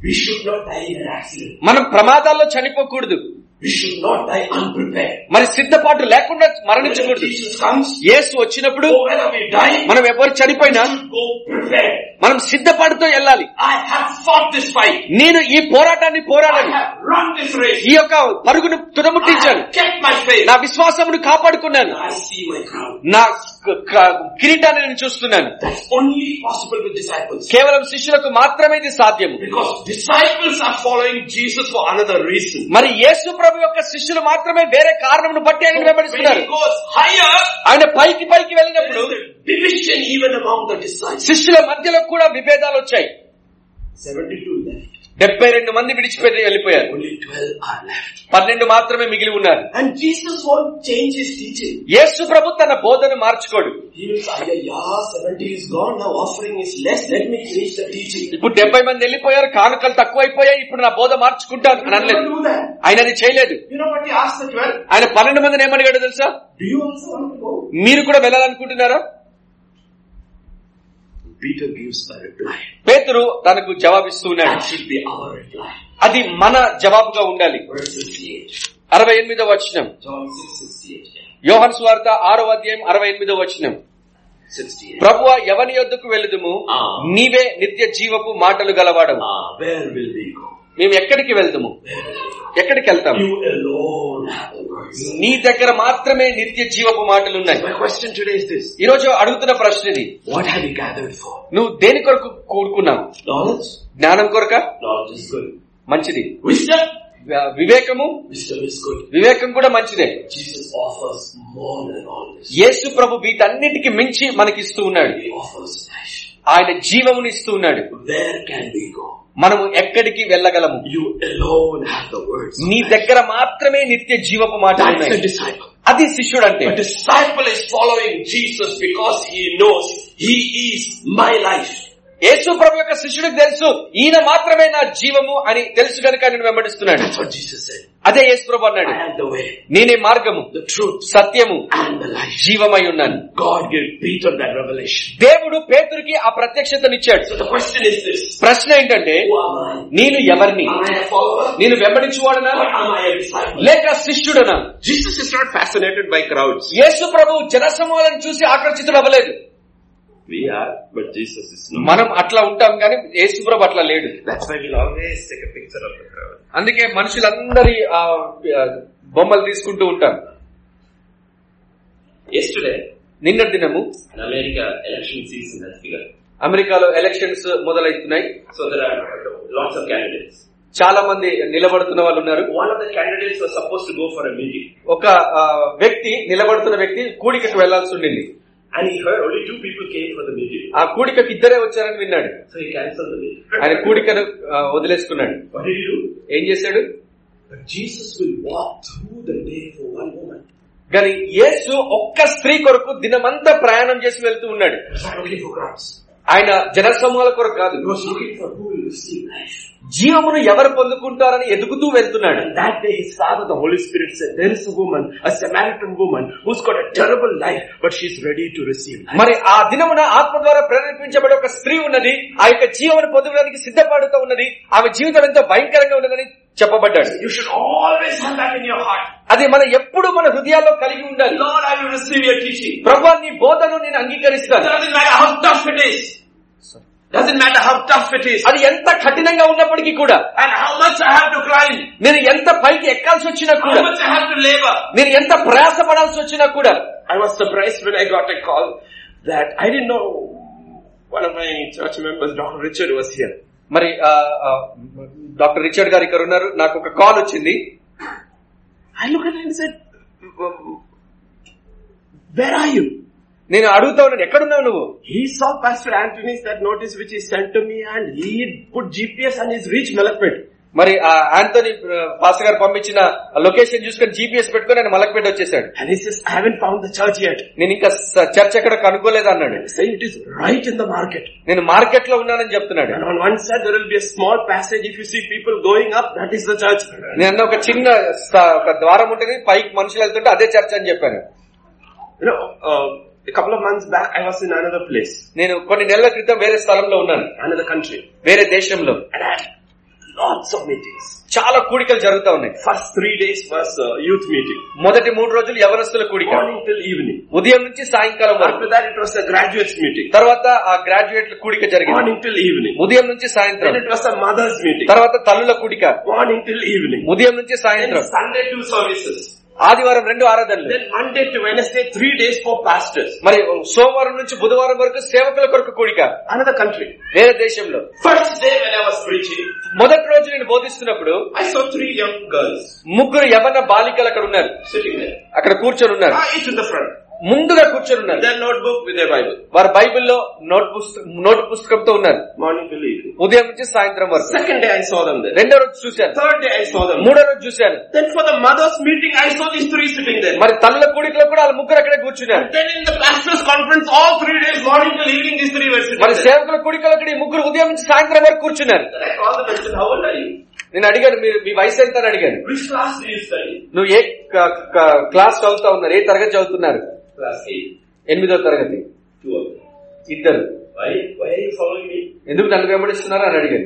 We should not die in an accident. మనం ప్రమాదాల్లో చనిపోకూడదు We should not die unprepared. మరి సిద్ధపాటు లేకుండా When మరణించకూడదు Jesus comes, యేసు వచ్చినప్పుడు or whether we die, మనం ఎవరు చనిపోయినా we should go prepared. మనం సిద్ధపాటుతో వెళ్ళాలి I have fought this fight. నేను ఈ పోరాటాన్ని I పోరాడాను have run this race. ఈ యొక్క పరుగును I తుదముట్టించాను have kept my faith. నా విశ్వాసమును కాపాడుకున్నాను I see my crown. నా క- క- కిరీటాన్ని నేను చూస్తున్నాను That's only possible with disciples. కేవలం శిష్యులకు మాత్రమే ఇది సాధ్యము Because disciples are following Jesus for another reason. మరి యేసు ప్రభు యొక్క శిష్యులు మాత్రమే వేరే కారణమును బట్టి ఆయన When వెంబడిస్తున్నారు he goes higher, ఆయన పైకి పైకి there వెళ్ళినప్పుడు is a division even among the disciples. శిష్యుల మధ్యలో కూడా విభేదాలు వచ్చాయి 72 left. డెబ్బై రెండు మంది విడిచిపెట్టి వెళ్ళిపోయారు Only 12 are left. పన్నెండు మాత్రమే మిగిలి ఉన్నారు And Jesus won't change his teaching. యేసు ప్రభు తన బోధను మార్చుకోడు He will say, yeah, yeah, 70 is gone, now offering is less, let me finish the teaching. ఇప్పుడు డెబ్బై మంది వెళ్ళిపోయారు కానుకలు తక్కువైపోయాయి ఇప్పుడు నా బోధ మార్చుకుంటాను He అని will అనలేదు never do that. ఆయన అది చేయలేదు You know what he asked the 12? ఆయన పన్నెండు మందిని ఏమడిగాడు తెలుసా Do you also want to go? మీరు కూడా వెళ్ళాలనుకుంటున్నారా Peter gives a reply. పేతురు తనకు జవాబిస్తూ ఉన్నాడు That should be our reply. అది మన జవాబుగా ఉండాలి Verse 68. అరవై ఎనిమిదో వచనం John 6, 68. Yeah. యోహన్ స్వార్త ఆరో అధ్యాయం అరవై ఎనిమిదో వచనం 68. ప్రభువ ఎవని యొద్దకు వెళుదుము ఆ. నీవే నిత్య జీవపు మాటలు గలవాడము Ah, where will we go? మేము ఎక్కడికి వెళ్దుము Where will we go? ఎక్కడికి వెళ్తాము You alone have the words. నీ దగ్గర మాత్రమే నిత్య జీవపు మాటలు ఉన్నాయి My question today is this. ఈ రోజు అడుగుతున్న ప్రశ్న ఇది What have you gathered for? నువ్వు దేని కొరకు కూడుకున్నావు Knowledge? జ్ఞానం కొరక Knowledge is good. మంచిది Wisdom? వ- వివేకము Wisdom is good. వివేకం కూడా మంచిదే Jesus offers more than all this. యేసు ప్రభు వీటన్నిటికి మించి మనకిస్తూ ఉన్నాడు He offers life. ఆయన జీవమును ఇస్తూ ఉన్నాడు Where can we go? మనము ఎక్కడికి వెళ్ళగలము You alone have the words. నీ దగ్గర మాత్రమే నిత్య జీవపు మాటలు That's a ఉన్నాయి disciple. అది శిష్యుడు అంటే A disciple is following Jesus because he knows he is my life. యేసు ప్రభు యొక్క శిష్యుడికి తెలుసు ఈయన మాత్రమే నా జీవము అని తెలుసు కనుక నేను వెంబడిస్తున్నాడు That's what Jesus said. అదే యేసు ప్రభు అన్నాడు I am the way, నేనే మార్గము the truth, సత్యము and the life. జీవమై ఉన్నాను God gave Peter that revelation. దేవుడు పేతురికి ఆ ప్రత్యక్షతనిచ్చాడు So the question is this. ప్రశ్న ఏంటంటే Who am I? నేను ఎవరిని Am I a follower? నేను వెంబడించువాడనా Or am I a disciple? లేక శిష్యుడనా Jesus is not fascinated by crowds. యేసు ప్రభు జనసమూహాలను చూసి ఆకర్షితుడు అవ్వలేదు We are, but Jesus is not. మనం అట్లా ఉంటాం కానీ యేసు ప్రభు అట్లా లేడు That's why we'll always take a picture of the crowd. అందుకే మనుషులందరి ఆ, ఆ, బొమ్మలు తీసుకుంటూ ఉంటాం Yesterday, నిన్న దినము in America, election season has begun. అమెరికాలో ఎలక్షన్స్ మొదలవుతున్నాయి So there are lots of candidates. చాలా మంది నిలబడుతున్న వాళ్ళు ఉన్నారు One of the candidates was supposed to go for a meeting. ఒక ఆ, వ్యక్తి నిలబడుతున్న వ్యక్తి కూడికకు వెళ్లాల్సి ఉండింది And he heard only two people came for the meeting. ఆ కూడికకి ఇద్దరే వచ్చారని విన్నాడు So he cancelled the meeting. ఆయన కూడికను ఆ, వదిలేసుకున్నాడు What did he do? ఏం చేశాడు But Jesus will walk through the day for one woman. కానీ యేసు ఒక్క స్త్రీ కొరకు దినమంతా ప్రయాణం చేసి వెళ్తూ ఉన్నాడు He was not looking for crowds. ఆయన జనసమూహాల కొరకు కాదు He was looking for who will receive life. జీవమును ఎవరు పొందుకుంటారని ఎదుగుతూ వెళ్తున్నాడు And that day his father, the Holy Spirit said, there is a woman, a Samaritan woman, who's got a terrible life, but she's ready to receive life. మరి ఆ దినమున ఆత్మ ద్వారా ప్రేరేపించబడే ఒక స్త్రీ ఉన్నది ఆ యొక్క జీవన పొందడానికి సిద్ధపడుతూ ఉన్నది ఆమె జీవితం ఎంతో భయంకరంగా ఉన్నదని చెప్పబడ్డాడు You should always have that in your heart. అది మనం ఎప్పుడు మన హృదయాల్లో కలిగి ఉండాలి Lord, I will receive your teaching. ప్రభు నీ బోధను నేను It అంగీకరిస్తాను doesn't matter how tough it is. Doesn't matter how tough it is. అది ఎంత కఠినంగా ఉన్నప్పటికీ కూడా And how much I have to climb. నేను ఎంత పైకి ఎక్కాల్సి వచ్చినా How కూడా much I have to labor. నేను ఎంత ప్రయాసపడాల్సి వచ్చినా కూడా I was surprised when I got a call that I didn't know one of my church members, Dr. Richard, was here. మరి ఆ, ఆ, డాక్టర్ రిచర్డ్ గారు ఇక్కడ ఉన్నారు నాకు ఒక కాల్ వచ్చింది I looked at him and said, "Um, Where are you? నేను అడుగుతా ఉన్నాను ఎక్కడున్నావు నువ్వు He saw Pastor Anthony's that notice which he sent to me and he put GPS and he's reached Malakpet. మరి ఆ ఆంటోనీ పాస్టర్ గారు పంపించిన location చూసుకొని జీపీఎస్ పెట్టుకొని ఆయన మలక్పేట వచ్చేసాడు And he says, I haven't found the church yet. నేను ఇంకా స- చర్చ్ ఎక్కడ కనుక్కోలేదు అన్నాడు Say it is right in the market. నేను మార్కెట్ లో ఉన్నానని చెప్తున్నాడు And on one side there will be a small passage. If you see people going up, that is the church. నేను అన్న ఒక చిన్న స- ఒక ద్వారం ఉంటుంది పైకి మనుషులు వెళ్తుంటే అదే చర్చ్ అని చెప్పాను You know, uh, a couple of months back I was in another place, నేను కొన్ని నెలల క్రితం వేరే స్థలంలో ఉన్నాను another country. వేరే దేశంలో And I had Lots of meetings. చాలా కూడికలు జరుగుతా ఉన్నాయి First three days was uh, youth meeting. మొదటి మూడు రోజులు యవనస్తుల కూడిక Morning till evening. ఉదయం నుంచి సాయంకాలం వరకు After that it was a graduates meeting. తర్వాత ఆ గ్రాడ్యుయేట్ల కూడిక జరిగింది Morning till evening. ఉదయం నుంచి సాయంత్రం Then it was a mothers meeting. తర్వాత తల్లుల కూడిక Morning till evening. ఉదయం నుంచి Then సాయంత్రం Sunday two services. ఆదివారం రెండు ఆరాధనలు Then Monday to Wednesday three days for pastors. మరి సోమవారం నుంచి బుధవారం వరకు సేవకుల కొరకు కూడిక Another country. వేరే దేశంలో First day when I was preaching, మొదటి రోజు నేను బోధిస్తున్నప్పుడు I saw three young girls ముగ్గురు యవన బాలికలు అక్కడ ఉన్నారు sitting there. అక్కడ కూర్చొని ఉన్నారు Ah, each in the front. ముందుగా కూర్చొని ఉన్నారు Their notebook with their Bible. వారు బైబిల్లో నోట్ పుస్తకం నోటు పుస్తకంతో ఉన్నారు Morning till evening. ఉదయం నుంచి సాయంత్రం వరకు Second day I saw them there. రెండో రోజు చూశాను Third day I saw them. there. మూడో రోజు చూశాను Then for the mothers meeting I saw these three sitting there. మరి తల్లుల కూడికలో కూడా వాళ్ళ ముగ్గురు అక్కడే కూర్చున్నారు Then in the pastors conference all three days morning till evening these three were sitting మరి there. సేవకుల కూడికలో అక్కడ ఈ ముగ్గురు ఉదయం నుంచి సాయంత్రం వరకు కూర్చున్నారు Then I called them and said, how old are you? నేను అడిగాను మీరు మీ వయసు ఎంత అని అడిగాను Which class do you study? నువ్వు ఏ క- క- క్లాస్ చదువుతా ఉన్నారు ఏ తరగతి చదువుతున్నారు Class 8. ఎనిమిదో తరగతి Two of them. ఇద్దరు Why, why are you following me? ఎందుకు నన్ను వెంబడిస్తున్నారు అని అడిగాను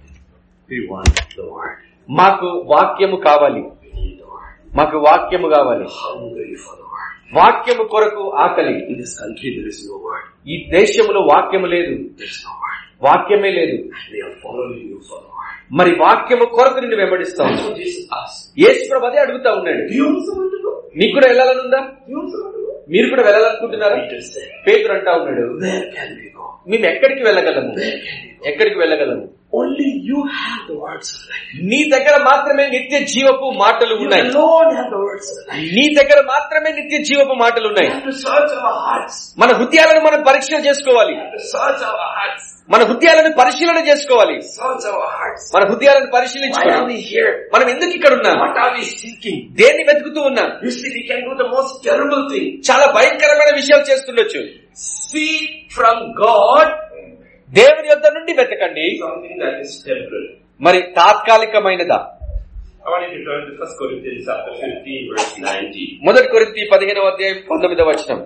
We want the word. మాకు వాక్యము కావాలి We need the word. మాకు వాక్యము కావాలి Hungry for the word. వాక్యము కొరకు ఆకలి In this country there is no word. ఈ దేశంలో వాక్యము లేదు There is no word. వాక్యమే లేదు And we are following you for the word. మరి వాక్యము కొరకు నిన్ను వెంబడిస్తాం That's what Jesus asked. యేసు ప్రభు అదే అడుగుతా ఉన్నాడు Do you also want to go? నీకు కూడా వెళ్ళాలనుందా Do you also want to go? మీరు కూడా వెళ్ళాలనుకుంటున్నారా Peter said, పేతురు అంటా ఉన్నాడు where can we go? మేము ఎక్కడికి వెళ్ళగలము Where can we go? ఎక్కడికి వెళ్ళగలము Only you have the words of life. నీ దగ్గర మాత్రమే నిత్య జీవపు మాటలు You ఉన్నాయి alone have the words of life. నీ దగ్గర మాత్రమే నిత్య జీవపు మాటలు We ఉన్నాయి have to search our hearts. మన హృదయాలను మనం పరీక్ష చేసుకోవాలి We have to search our hearts. మన హృదయాలను పరిశీలన చేసుకోవాలి Search our hearts. మన హృదయాలను Why are పరిశీలించుకోవాలి we here? మనం ఎందుకు ఇక్కడ ఉన్నాం What are we seeking? దేన్ని వెతుకుతూ ఉన్నాం You see, we can do the most terrible thing. చాలా భయంకరమైన విషయాలు చేస్తుండొచ్చు Seek from God దేవుని యొద్ద నుండి వెతకండి something that is temporary. మరి తాత్కాలికమైనదా I want you to turn to 1 Corinthians chapter 15 verse 19. మొదటి కొరింథీ పదిహేనవ అధ్యాయం పంతొమ్మిదవ వచనం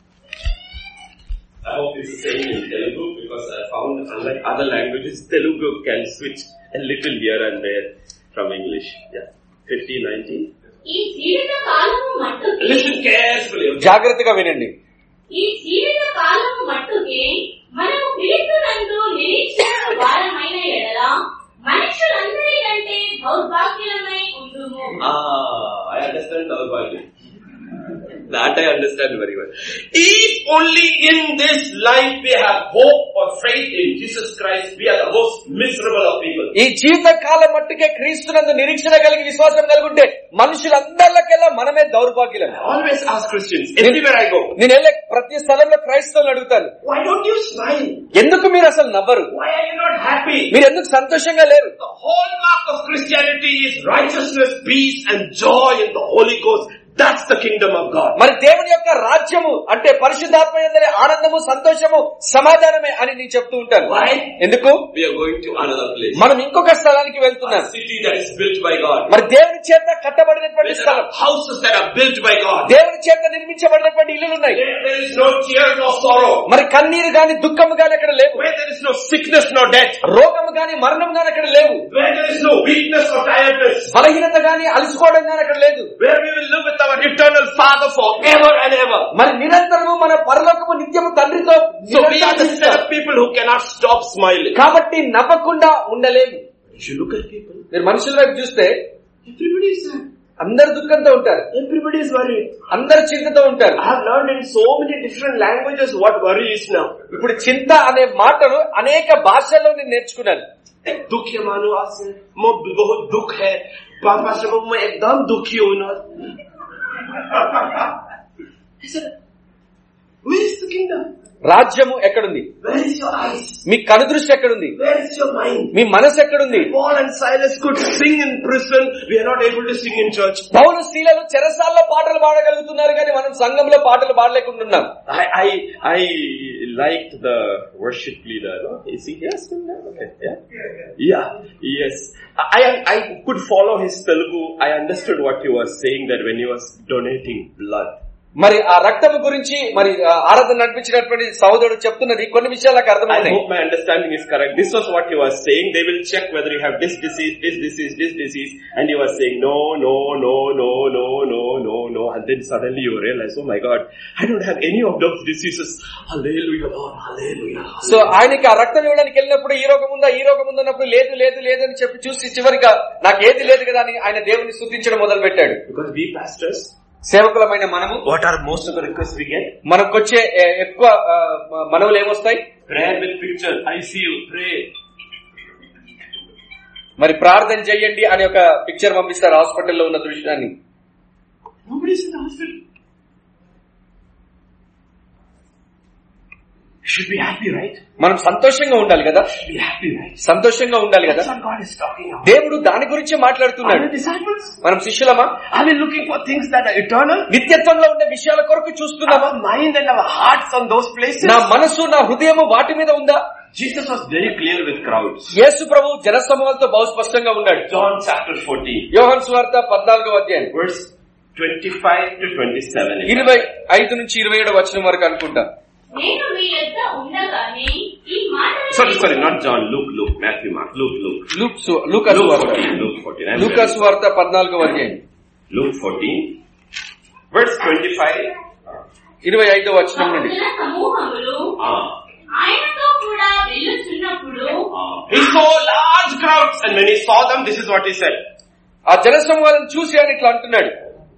I hope it's the same in Telugu because I found unlike other languages, Telugu can switch a little here and there from English. Yeah. 15, 19. ఈ జీవిత కాలము మట్టుకి Listen carefully. okay? జాగ్రత్తగా వినండి ఈ జీవిత కాలము మట్టుకి మనము క్రీస్తునందు నిరీక్షణ వారమైన ఎడల మనుషులందరికంటే దౌర్భాగ్యులమై ఉండుము Ah, I understand our Bible. That I understand very well. If only in this life we have hope or faith in Jesus Christ, we are the most miserable of people. ఈ జీవిత కాలం మట్టుకే క్రీస్తునందు నిరీక్షణ కలిగి విశ్వాసం కలిగి ఉంటే మనుషులందరికెల్లా మనమే దౌర్భాగ్యులం I always ask Christians, everywhere I go, నేను వెళ్ళే ప్రతి స్థలంలో క్రైస్తవులు అడుగుతాను why don't you smile? ఎందుకు మీరు అసలు నవ్వరు Why are you not happy? మీరు ఎందుకు సంతోషంగా లేరు The hallmark of Christianity is righteousness, peace and joy in the Holy Ghost. That's the kingdom of God. మరి దేవుని యొక్క రాజ్యము అంటే పరిశుద్ధాత్మ ఎందరి ఆనందము సంతోషము సమాధానమే అని నేను చెప్తూ ఉంటాను Why? ఎందుకు We are going to another place. మనం ఇంకొక స్థలానికి A వెళ్తున్నాం city that is built by God. మరి దేవుని చేత కట్టబడినటువంటి There స్థలం are houses that are built by God. దేవుని చేత నిర్మించబడినటువంటి ఇల్లులు ఉన్నాయి There, there is no tear, no sorrow. మరి కన్నీరు గాని దుఃఖము గాని అక్కడ లేవు Where there is no sickness, no death. రోగము గాని మరణం గాని అక్కడ లేవు Where there is no weakness or tiredness. బలహీనత గాని అలసిపోవడం గాని అక్కడ లేదు Where we will live with our eternal Father forever and ever. మరి నిరంతరము మన పరలోకము నిత్యము తండ్రితో So we are the set నిరంతరం of people who cannot stop smiling. కాబట్టి నవ్వకుండా ఉండలేము If you look at people, మీరు మనుషుల వైపు చూస్తే everybody is sad. అందరు దుఃఖంతో ఉంటారు Everybody is worried. అందరు చింతతో ఉంటారు I have learned in so many different languages what worry is now. ఇప్పుడు చింత అనే మాటను అనేక భాషల్లో నేను నేర్చుకున్నాను दुख है मानो आज से मो बहुत दुख है पापा से मैं एकदम दुखी हूं ना I said, where is the kingdom? రాజ్యము ఎక్కడుంది Where is your eyes? మీ కనుదృష్టి ఎక్కడుంది Where is your mind? మీ మనసు ఎక్కడుంది Paul and Silas could sing in prison. We are not able to sing in church. పౌలు శీలలు చెరసాల్లో పాటలు పాడగలుగుతున్నారు కానీ మనం సంఘంలో పాటలు పాడలేకుంటున్నాం I I I liked the worship leader. No? Is he here still now? Okay. Yeah. Yeah. Yes. I I could follow his Telugu. I understood what he was saying that when he was donating blood, మరి ఆ రక్తము గురించి మరి ఆ ఆరాధన నడిపించినటువంటి సహోదరుడు చెప్తున్నది కొన్ని విషయాలు నాకు I అర్థమవుతాయి hope my understanding is correct. This was what he was saying. They will check whether you have this disease, this disease, this disease. And he was saying, no, no, no, no, no, no, no, no. And then suddenly you realize, oh my God, I don't have any of those diseases. Hallelujah, Lord, hallelujah. So ఆయనకి ఆ రక్తం ఇవ్వడానికి వెళ్ళినప్పుడు ఈ రోగం ఉందా ఈ రోగం ఉందా అన్నప్పుడు లేదు లేదు లేదు అని చెప్పి చూసి చివరిగా నాకు ఏది లేదు కదా అని ఆయన దేవుని స్థుతించడం మొదలు పెట్టాడు Because we pastors, సేవకులమైన మనము what are most of the requests we get? మనకొచ్చే ఏ, ఎక్కువ ఆ, మనవులు ఏమొస్తాయి Prayer with picture. I see you. Pray. మరి ప్రార్థన చెయ్యండి అని ఒక పిక్చర్ పంపిస్తారు హాస్పిటల్లో ఉన్న దృశ్యాన్ని Nobody's in the hospital. You should be happy, right? మనం సంతోషంగా ఉండాలి కదా Be happy, right? సంతోషంగా ఉండాలి కదా That's what God is talking about. దేవుడు దాని గురించి Are మాట్లాడుతున్నాడు we disciples? మనం శిష్యులమా Are we looking for things that are eternal? నిత్యత్వంలో ఉండే విషయాల కొరకు చూస్తున్నామా Our mind and our hearts on those places? నా మనసు నా హృదయము వాటి మీద ఉందా Jesus was very clear with crowds. యేసు ప్రభు జనసమూహాలతో బహు స్పష్టంగా ఉన్నాడు John chapter 14, యోహన్ సువార్త పద్నాలుగో అధ్యాయం verse 25 to 27. ఇరవై ఐదు నుంచి ఇరవై ఏడు వచ్చిన వరకు అనుకుంటా నేను మీ యొద్ద ఉండగానే ఈ మాటలు Sorry, sorry, not John, Luke, Luke, Matthew, Mark, Luke, Luke. Luke సు- లూకా Luke సువార్త 14, Luke 14. I'm Luka sorry. సువార్త పద్నాలుగో అధ్యాయం Luke 14, verse 25. ఇరవై ఐదో వచనం నుండి జన సమూహములు Ah, ఆయనతో కూడా వెళ్ళుచున్నప్పుడు ah. He saw large crowds and when he saw them, this is what he said. ఆ జనసమూహాలను చూసి ఆయన ఇట్లా అంటున్నాడు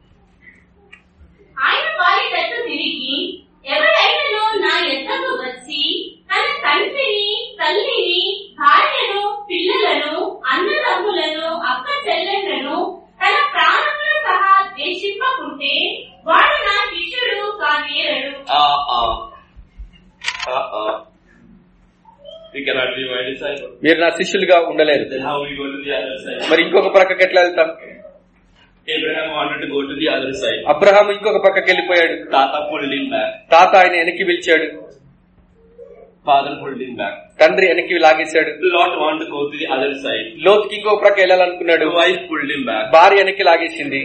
ఆయన వారి తట్టు తిరిగి ఎవరైనను నా ఎద్దకు వచ్చి తన తండ్రిని తల్లిని భార్యను పిల్లలను అన్నదమ్ములను అక్క చెల్లెళ్లను తన ప్రాణములు సహా ద్వేషింపకుంటే వాడు నా శిష్యుడు కానేరడు Uh, uh. Uh, uh. We cannot be my disciple. మీరు నా శిష్యులుగా ఉండలేరు Then how we go to the other side? మరి ఇంకొక ప్రక్కకి ఎట్లా వెళ్తాం Abraham wanted to go to the other side. Abraham ఇంకొక పక్కకి వెళ్ళిపోయాడు Tata pulled him back. తాత ఆయన వెనక్కి పిలిచాడు Father pulled him back. తండ్రి వెనక్కి లాగేశాడు Lot wanted to go to the other side. లోతుకి ఇంకొక ప్రక్క వెళ్ళాలనుకున్నాడు The wife pulled him back. భార్య వెనక్కి లాగేసింది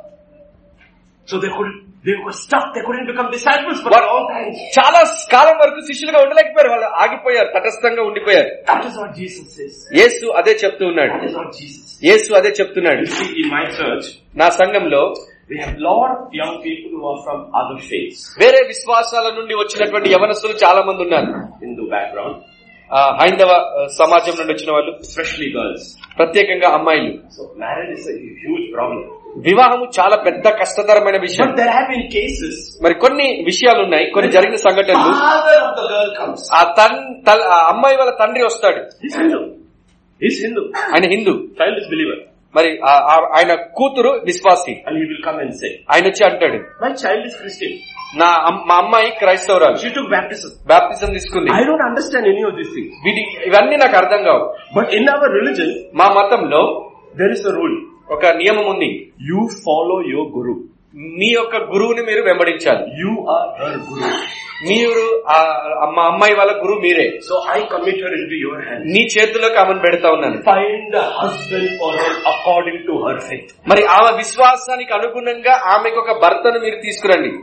So they could they were stuck. They couldn't become disciples for What? a long time. చాలా కాలం వరకు శిష్యులుగా ఉండలేకపోయారు వాళ్ళు ఆగిపోయారు తటస్థంగా ఉండిపోయారు That is what Jesus says. యేసు అదే చెప్తూ ఉన్నాడు That is what Jesus says. యేసు అదే చెప్తున్నాడు You see, in my church, నా సంఘంలో we have lot of young people who are from other faiths. వేరే విశ్వాసాల నుండి వచ్చినటువంటి యవనస్తులు చాలా మంది ఉన్నారు Hindu background, ఆ, హైందవ ఆ, సమాజం నుండి వచ్చిన వాళ్ళు especially girls. ప్రత్యేకంగా అమ్మాయిలు So marriage is a huge problem. వివాహము చాలా పెద్ద కష్టతరమైన విషయం But there have been cases మరి కొన్ని విషయాలు ఉన్నాయి కొన్ని జరిగిన సంఘటనలు father of the girl comes. ఆ తన్ తల్- ఆ అమ్మాయి వాళ్ళ తండ్రి వస్తాడు He's Hindu. He's Hindu. ఆయన హిందూ Child is believer. మరి ఆ- ఆ- ఆయన కూతురు విశ్వాసి And he will come and say, ఆయన వచ్చి అంటాడు my child is Christian. నా అమ్- మా అమ్మాయి క్రైస్తవురాలు She took baptism. బాప్తిజం తీసుకుంది I don't understand any of these things. వీటి ఇవన్నీ నాకు అర్థం కావు But in our religion, మా మతంలో there is a rule. ఒక నియమం ఉంది You follow your guru. మీ యొక్క గురువుని మీరు వెంబడించాలి You are her guru. మీరు ఆ- ఆ మా అమ్మాయి వాళ్ళ గురువు మీరే So I commit her into your hands. నీ చేతిలోకి ఆమెను పెడతా ఉన్నాను Find a husband for her according to her faith. మరి ఆమె విశ్వాసానికి అనుగుణంగా ఆమెకు ఒక భర్తను మీరు తీసుకురండి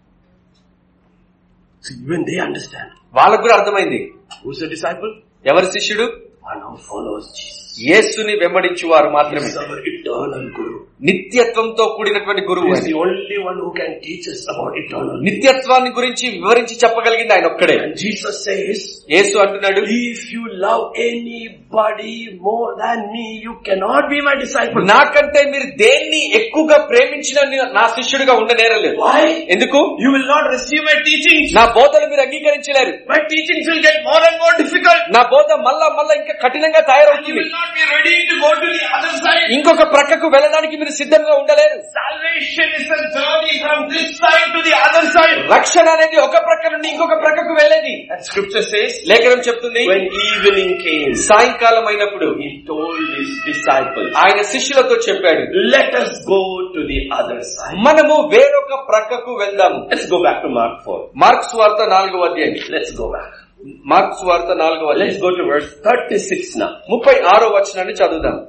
So even they understand. వాళ్ళకు కూడా అర్థమైంది Who's a disciple? ఎవరి శిష్యుడు One who follows Jesus. యేసుని వెంబడించు వారు మాత్రమే He's our eternal guru. నిత్యత్వంతో కూడినటువంటి గురువు He's ఆయన. the only one who can teach us about eternal. నిత్యత్వాన్ని గురించి వివరించి చెప్పగలిగింది ఆయన ఒక్కడే And Jesus says, యేసు అంటున్నాడు if you love anybody more than me, you cannot be my disciple. నాకంటే మీరు దేన్ని ఎక్కువగా ప్రేమించిన ని- నా శిష్యుడిగా ఉండనేరలేదు Why? ఎందుకు You will not receive my teachings. నా బోధలు మీరు అంగీకరించలేరు My teachings will get more and more difficult. నా బోధ మళ్ళా మళ్ళా ఇంకా కఠినంగా You తయారవుతుంది will not be ready to go to the other side. ఇంకొక ప్రక్కకు వెళ్ళడానికి మీరు సిద్ధంగా ఉండలేరు Salvation is a journey from this side to the other side. రక్షణ అనేది ఒక ప్రక్క నుండి ఇంకొక ప్రక్కకు వెళ్ళేది And scripture says, లేఖనం చెప్తుంది when evening came, సాయంకాలం అయినప్పుడు he told his disciples, ఆయన శిష్యులతో చెప్పాడు let us go to the other side. మనము వేరొక ప్రక్కకు వెళ్దాము Let's go back to Mark 4. Mark's వార్త నాలుగో అధ్యాయం Let's go back. మార్క్స్ వార్త నాలుగో Let's అధ్యాయం go to verse 36 now. ముప్పై ఆరో వచనాన్ని చదువుదాం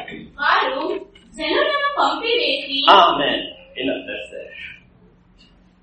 వారు జనులను పంపివేసి Amen. Enough, that's there.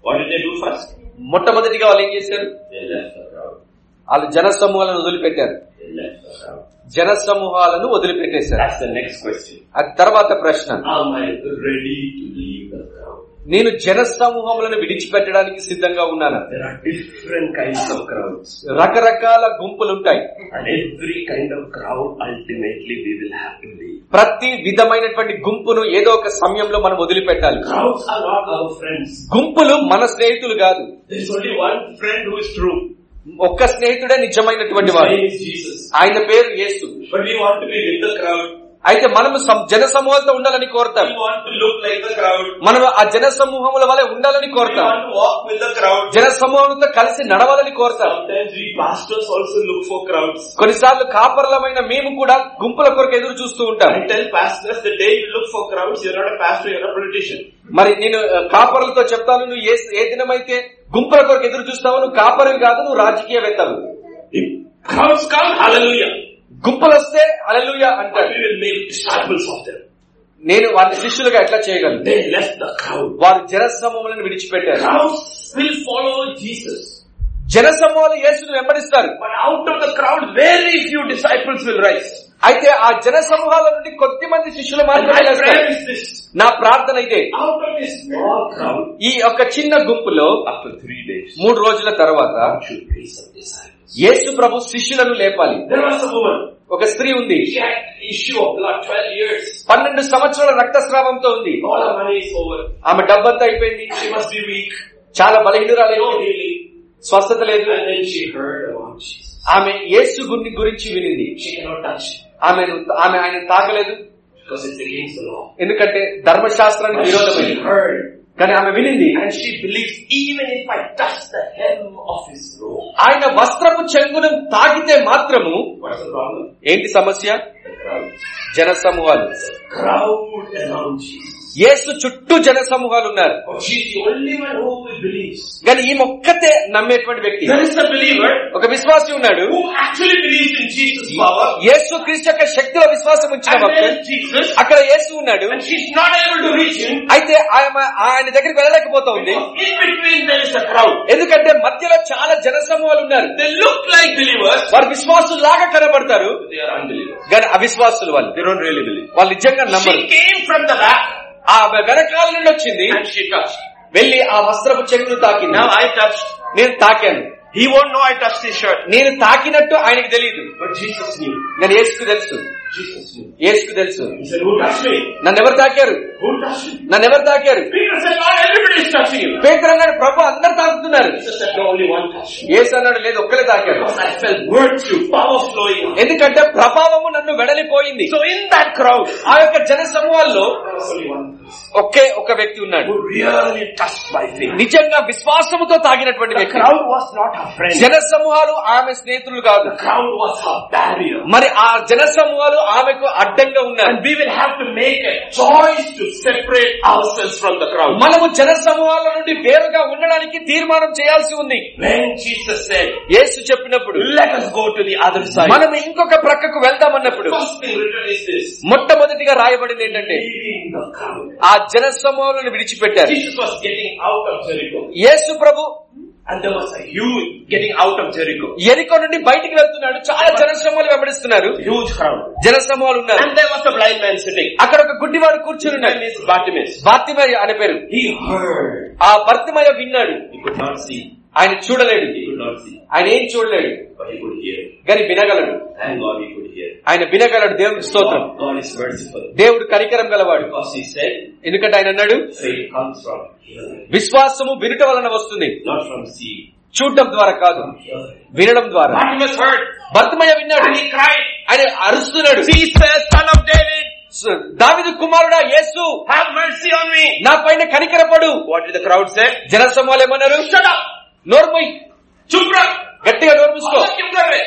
What did they do first? మొట్టమొదటిగా వాళ్ళు ఏం చేశారు They left the crowd. వాళ్ళు జన సమూహాలను వదిలిపెట్టారు They left the crowd. జన సమూహాలను వదిలిపెట్టేశారు That's the next question. అది తర్వాత ప్రశ్న Am I ready to leave the crowd? నేను జన సమూహములను విడిచిపెట్టడానికి సిద్ధంగా ఉన్నాను There are different kinds of crowds. రకరకాల గుంపులుంటాయి And every kind of crowd, ultimately, we will have to leave. ప్రతి విధమైనటువంటి గుంపును ఏదో ఒక సమయంలో మనం వదిలిపెట్టాలి Crowds are not our friends. గుంపులు మన స్నేహితులు కాదు There is only one friend who is true. ఒక్క స్నేహితుడే నిజమైనటువంటి His వాడు name is Jesus. ఆయన పేరు యేసు But we want to be with the crowd. అయితే మనము సం- జన సమూహాలతో ఉండాలని కోరుతాం We want to look like the crowd. మనం ఆ జన సమూహముల వలె ఉండాలని We కోరుతాం want to walk with the crowd. జన సమూహంతో కలిసి నడవాలని కోరుతాం Sometimes we pastors also look for crowds. కొన్నిసార్లు కాపర్లమైన మేము కూడా గుంపుల కొరకు ఎదురు చూస్తూ ఉంటాం I tell pastors the day you look for crowds, you're not a pastor, you're a politician. మరి నేను ఆ, కాపరులతో చెప్తాను నువ్వు ఏ ఏ దినమైతే గుంపుల కొరకు ఎదురు చూస్తావు నువ్వు కాపరివి కాదు నువ్వు రాజకీయవేత్తవు If crowds come, hallelujah. గుంపులు వస్తే అలలుయ But అంటాడు we will make disciples of them. నేను వారిని శిష్యులుగా ఎట్లా చేయగలను They left the crowd. వారు జన సమూహాలను విడిచిపెట్టారు Crowds will follow Jesus. జన సమూహాలు యేసును వెంబడిస్తారు But out of the crowd, very few disciples will rise. అయితే ఆ జన సమూహాల నుండి కొద్ది మంది శిష్యులు And మాత్రమే my prayer లేస్తారు is this. నా ప్రార్థన ఇదే Out of this small crowd, ఈ యొక్క చిన్న గుంపులో after three days, మూడు రోజుల తర్వాత God should raise up disciples. యేసు ప్రభు శిష్యులను లేపాలి There was a woman. ఒక స్త్రీ ఉంది She had issue of blood 12 years. పన్నెండు సంవత్సరాల రక్తస్రావంతో ఉంది All her money is over. ఆమె డబ్బంతా అయిపోయింది She must be weak. చాలా బలహీనురాలు No healing. స్వస్థత లేదు And then she heard about Jesus. ఆమె యేసు గురిని గురించి వినింది She cannot touch him ఆమెను ఆమె ఆయన తాకలేదు because it's against the law. ఎందుకంటే ధర్మశాస్త్రానికి But she విరోధమైంది heard కానీ ఆమె వినింది and she believes even if I touch the hem of his robe. ఆయన వస్త్రపు చెంగును తాకితే మాత్రము What's the problem? ఏంటి సమస్య The crowd. జన సమూహాలు Crowd around Jesus. యేసు చుట్టూ జన సమూహాలు ఉన్నారు But she's the only one who believes. కానీ ఈ మొక్కతే నమ్మేటువంటి వ్యక్తి There is a believer ఒక విశ్వాసి ఉన్నాడు who actually believes in Jesus' power. యేసు క్రీస్తు యొక్క శక్తిలో విశ్వాసం ఉంచిన And భక్తుడు there is Jesus. అక్కడ యేసు ఉన్నాడు And she's not able to reach him. అయితే ఆమె ఆయన దగ్గరికి వెళ్ళలేకపోతా ఉంది Because in between there is a crowd. ఎందుకంటే మధ్యలో చాలా జన సమూహాలు ఉన్నారు They look like believers. వారు విశ్వాసులు లాగా కనబడతారు But they are unbelievers. కానీ అవిశ్వాసులు వాళ్ళు They don't really believe. వాళ్ళు నిజంగా నమ్మరు She came from the back ఆమె వెనకాల నుండి వచ్చింది and she touched. వెళ్లి ఆ వస్త్రపు చెంగును తాకింది Now I touched. నేను తాకాను He won't know I touched his shirt. నేను తాకినట్టు ఆయనకు తెలియదు But Jesus knew. నేను యేసుకు తెలుసు Jesus knew. యేసుకు తెలుసు He said, who touched me? నన్ను ఎవరు తాకారు Who touched me? నన్ను ఎవరు తాకారు Peter said, Lord, everybody is touching you. పేతురు అన్నాడు ప్రభు అందరు తాకుతున్నారు Jesus said, no, only one touched me. యేసు అన్నాడు లేదు ఒక్కలే తాకారు Because I felt virtue, power flowing out. ఎందుకంటే ప్రభావము నన్ను వెడలిపోయింది So in that crowd, ఆ యొక్క జన సమూహాల్లో there was only one person ఒకే ఒక వ్యక్తి ఉన్నాడు who really touched my faith. నిజంగా విశ్వాసముతో తాగినటువంటి The వ్యక్తి crowd was not her friend. జన సమూహాలు ఆమె స్నేహితులు కాదు The crowd was her barrier. మరి ఆ జన సమూహాలు ఆమెకు అడ్డంగా ఉన్నారు And we will have to make a choice to separate ourselves from the crowd. మనము జన సమూహాల నుండి వేరుగా ఉండడానికి తీర్మానం చేయాల్సి ఉంది When Jesus said, యేసు చెప్పినప్పుడు let us go to the other side. మనం ఇంకొక ప్రక్కకు వెళ్దామన్నప్పుడు First thing written is this. మొట్టమొదటిగా రాయబడింది ఏంటంటే Leaving the crowd. ఆ జన సమూహాలను విడిచిపెట్టారు Jesus was getting out of Jericho. Yesu Prabhu And there was a huge getting out of Jericho. ఎరికో నుండి బయటికి వెళ్తున్నాడు చాలా జన సమూహాలు వెంబడిస్తున్నారు Huge crowd. జన సమూహాలు ఉన్నారు And there was a blind man sitting. అక్కడ ఒక గుడ్డివాడు కూర్చుని His ఉన్నాడు name is Bartimaeus. బాత్తిమయ అనే పేరు He heard. ఆ భర్తిమయ విన్నాడు He could not see. ఆయన చూడలేడు He could not see. ఆయన ఏం చూడలేడు But he could hear. కానీ వినగలడు Thank God he could hear. ఆయన వినగలడు దేవుడికి స్తోత్రం God, God is merciful. దేవుడు కనికరం గలవాడు Because he said, ఎందుకంటే ఆయన అన్నాడు faith comes from hearing. విశ్వాసము వినుట వలన వస్తుంది Not from seeing. చూడటం ద్వారా కాదు From hearing. వినడం ద్వారా Bartimaeus heard. భర్తమయ్య విన్నాడు And he cried, ఆయన అరుస్తున్నాడు Jesus, son of David, దావిదు కుమారుడా యేసు have mercy on me. నా పైన కనికరపడు What did the crowd say? జన సమూహాలు ఏమన్నారు Shut up. నోర్మోయ్ Chup rah. గట్టిగా నోరు మూసుకో Allah kyun kar rahe?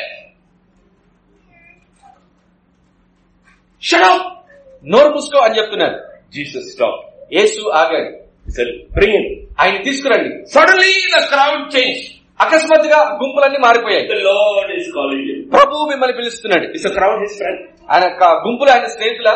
Shut up. నోరు మూసుకో అని చెప్తున్నారు Jesus stopped. యేసు ఆగాడు He said, bring him. ఆయన తీసుకురండి Suddenly the crowd changed. అకస్మాత్తుగా గుంపులన్నీ మారిపోయాయి The Lord is calling him. ప్రభు మిమ్మల్ని పిలుస్తున్నాడు Is the crowd his friend? ఆయన యొక్క గుంపులు ఆయన స్నేహితుల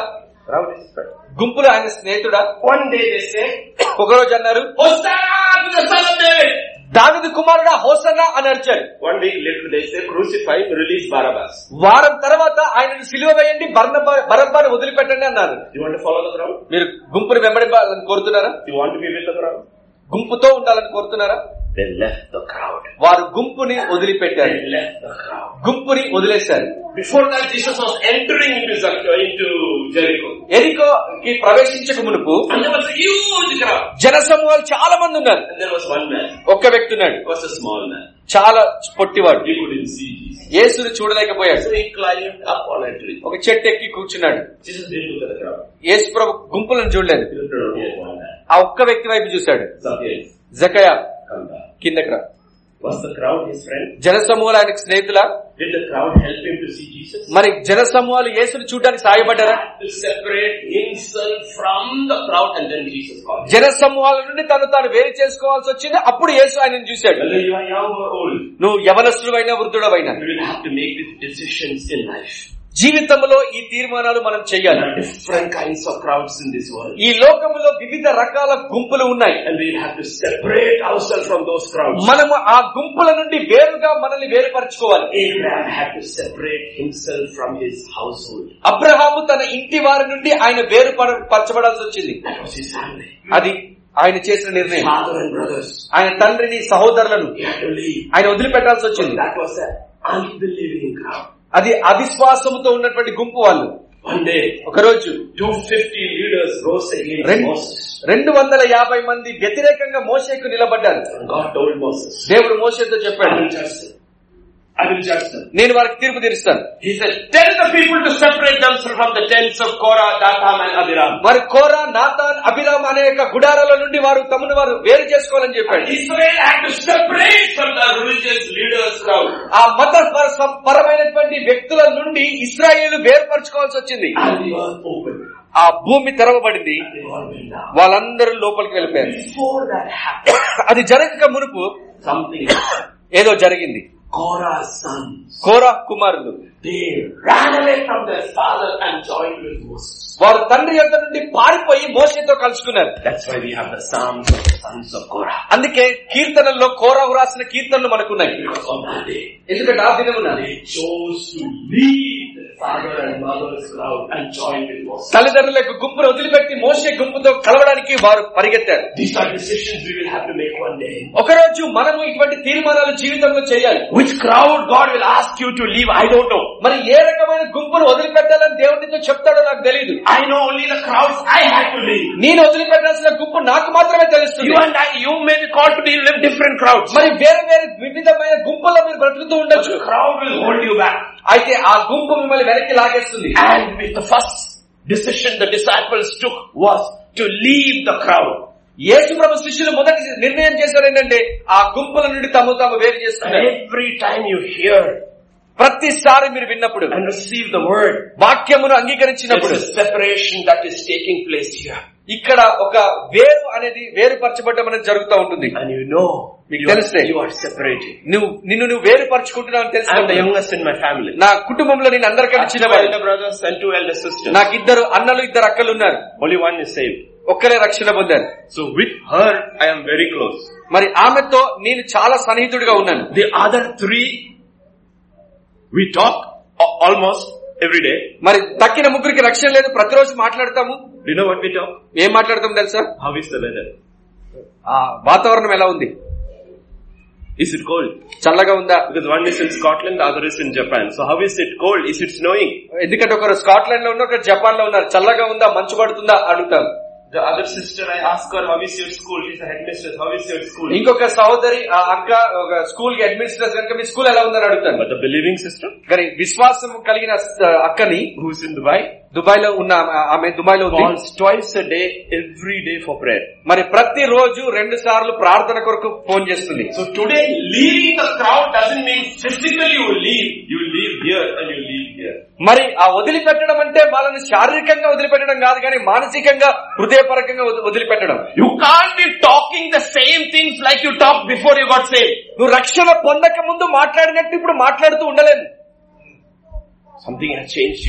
Crowd is friend. గుంపులు ఆయన స్నేహితుడా One day they say, ఒకరోజు అన్నారు Hosanna to the son of David. దావిది కుమారుడా హోసన్నా అని అరిచారు One week later they say, crucify, release Barabbas. వారం తర్వాత ఆయనను సిలువ వేయండి బర్నబా బరబ్బాని వదిలిపెట్టండి అన్నారు You want to follow the crowd? మీరు గుంపుని వెంబడించాలని కోరుతున్నారా You want to be with the crowd? గుంపుతో ఉండాలని కోరుతున్నారా They left the crowd. వారు గుంపుని వదిలిపెట్టారు They left the crowd. గుంపుని వదిలేశారు Before that, Jesus was entering into, Zac- into Jericho. ఎరికోకి ప్రవేశించక మునుపు And there was a huge crowd. జన సమూహాలు చాలా మంది ఉన్నారు And there was one man. ఒక్క వ్యక్తి ఉన్నాడు He was a small man. చాలా పొట్టివాడు He couldn't see Jesus. యేసుని చూడలేకపోయాడు So he climbed up on a tree. ఒక చెట్టు ఎక్కి కూర్చున్నాడు Jesus didn't look at the crowd. యేసు ప్రభు గుంపులను చూడలేదు He looked only at one man. ఆ ఒక్క వ్యక్తి వైపు చూశాడు Zacchaeus, జకయ come back. కిందకి రా Was the crowd his friend? జన సమూహాలు ఆయనకు స్నేహితుల Did the crowd help him to see Jesus? మరి జన సమూహాలు యేసుని చూడడానికి సాయపడ్డారా To separate himself from the crowd and then Jesus called him. జన సమూహాల నుండి తను తాను వేరు చేసుకోవాల్సి వచ్చింది అప్పుడు యేసు ఆయనను చూశాడు Whether you are young or old, నువ్వు యవనస్తుడైనా వృద్ధుడవైనా you will have to make these decisions in life. జీవితంలో ఈ తీర్మానాలు మనం There చెయ్యాలి are different kinds of crowds in this world. ఈ లోకములో వివిధ రకాల గుంపులు ఉన్నాయి And we have to separate ourselves from those crowds. మనము ఆ గుంపుల నుండి వేరుగా మనల్ని వేరుపరచుకోవాలి Abraham had to separate himself from his household. Abraham తన ఇంటి వారి నుండి ఆయన వేరు పరచబడాల్సి వచ్చింది That was his family. అది ఆయన చేసిన నిర్ణయం Father and brothers. ఆయన తండ్రిని సహోదరులను He had to leave. ఆయన వదిలిపెట్టాల్సి So వచ్చింది that was an unbelieving crowd. అది అవిశ్వాసముతో ఉన్నటువంటి గుంపు వాళ్ళు One day, ఒకరోజు 250 leaders rose against రెండు Moses. రెండు వందల యాభై మంది వ్యతిరేకంగా మోసేకు నిలబడ్డారు And God told Moses, దేవుడు మోసేతో I చెప్పాడు will judge them. I will judge them. నేను వారికి తీర్పు తీరుస్తాను He said, tell the people to separate themselves from the tents of Korah, Dathan and Abiram. మరి కోరా నాతాన్ అభిరామ్ అనే యొక్క గుడారాల నుండి వారు తమను వారు వేరు చేసుకోవాలని చెప్పాడు And Israel had to separate from the religious leaders crowd. ఆ మత పర- పరమైనటువంటి వ్యక్తుల నుండి ఇస్రాయేల్ వేరుపరచుకోవాల్సి వచ్చింది And the earth opened. ఆ భూమి తెరవబడింది And they all went down. వాళ్ళందరూ లోపలికి వెళ్ళిపోయారు Before that happened, అది జరగక మునుపు something ఏదో జరిగింది Korah's sons, కోరా కుమారులు they ran away from their father and joined with Moses. వారు తండ్రి యొక్క నుండి పారిపోయి మోసేతో కలుసుకున్నారు That's why we have the Psalms of the sons of Korah. అందుకే కీర్తనల్లో కోరాకు రాసిన కీర్తనలు మనకున్నాయి Because on that day, ఎందుకంటే ఆ దినమున they chose to leave their father and mother's crowd and join with Moses. తల్లిదండ్రులకు గుంపును వదిలిపెట్టి మోసే గుంపుతో కలవడానికి వారు పరిగెత్తారు These are decisions we will have to make one day. ఒకరోజు మనము ఇటువంటి తీర్మానాలు జీవితంలో చేయాలి Which crowd God will ask you to leave, I don't know. మరి ఏ రకమైన గుంపును వదిలిపెట్టాలని దేవుడితో చెప్తాడో నాకు తెలియదు I know only the crowds I had to leave. నేను వదిలిపెట్టాల్సిన గుంపు నాకు మాత్రమే తెలుస్తుంది You and I, you may be called to live different crowds. మరి వేరే వేరే వివిధమైన గుంపుల్లో మీరు బ్రతుకుతూ But ఉండొచ్చు the crowd will hold you back. అయితే ఆ గుంపు మిమ్మల్ని వెనక్కి లాగేస్తుంది And with the first decision the disciples took was to leave the crowd. యేసు ప్రభు శిష్యులు మొదటి నిర్ణయం చేశారు ఏంటంటే ఆ గుంపుల నుండి తమ తాము వేరు And చేస్తున్నారు every time you hear ప్రతిసారి మీరు విన్నప్పుడు and receive the word, వాక్యమును there's అంగీకరించినప్పుడు a separation that is taking place here. ఇక్కడ ఒక వేరు అనేది వేరుపరచబడడం అనేది జరుగుతూ ఉంటుంది And you know, మీకు you are, తెలుస్తే. you are separating. నువ్వు నిన్ను నువ్వు వేరుపరచుకుంటున్నావు అని I'm the తెలుసు youngest in my family. నా కుటుంబంలో నేను అందరికంటే I have two చిన్నవాడు elder brothers and two elder sisters. నాకు ఇద్దరు అన్నలు ఇద్దరు అక్కలు ఉన్నారు Only one is saved. ఒక్కరే రక్షణ పొందారు So with her, I am very close. మరి ఆమెతో నేను చాలా సన్నిహితుడిగా ఉన్నాను The other three, we talk a- almost every day. మరి తక్కిన ముగ్గురికి రక్షణ లేదు ప్రతిరోజు మాట్లాడతాము Do you know what we talk? ఏం మాట్లాడతాం తెలుసా How is the weather? ఆ వాతావరణం ఎలా ఉంది Is it cold? చల్లగా ఉందా Because one is in Scotland, the other is in Japan. So how is it cold? Is it snowing? ఎందుకంటే ఒకరు స్కాట్లాండ్ లో ఉన్నారు ఒకరు జపాన్ లో ఉన్నారు చల్లగా ఉందా మంచు పడుతుందా అడుగుతాం The other sister, I ask her, how is your school? She's a headmistress. How is your school? ఇంకొక సహోదరి ఆ అక్క ఒక స్కూల్ కి అడ్మినిస్ట్రేటర్ కనుక మీ స్కూల్ ఎలా ఉందని అడుగుతాను But the believing sister, కానీ విశ్వాసం కలిగిన స- అక్కని who's in Dubai, దుబాయ్ లో ఉన్న ఆ- ఆమె దుబాయ్ లో ఉంది calls twice a day, every day for prayer. మరి ప్రతి రోజు రెండు సార్లు ప్రార్థన కొరకు ఫోన్ చేస్తుంది So today, leaving the crowd doesn't mean physically you leave. You leave here and you leave here. మరి ఆ వదిలిపెట్టడం అంటే వాళ్ళని శారీరకంగా వదిలిపెట్టడం కాదు కానీ మానసికంగా హృదయపరకంగా వదిలి- వదిలిపెట్టడం You can't be talking the same things like you talked before you got saved. నువ్వు రక్షణ పొందక ముందు మాట్లాడినట్టు ఇప్పుడు మాట్లాడుతూ ఉండలేను Something has changed in you.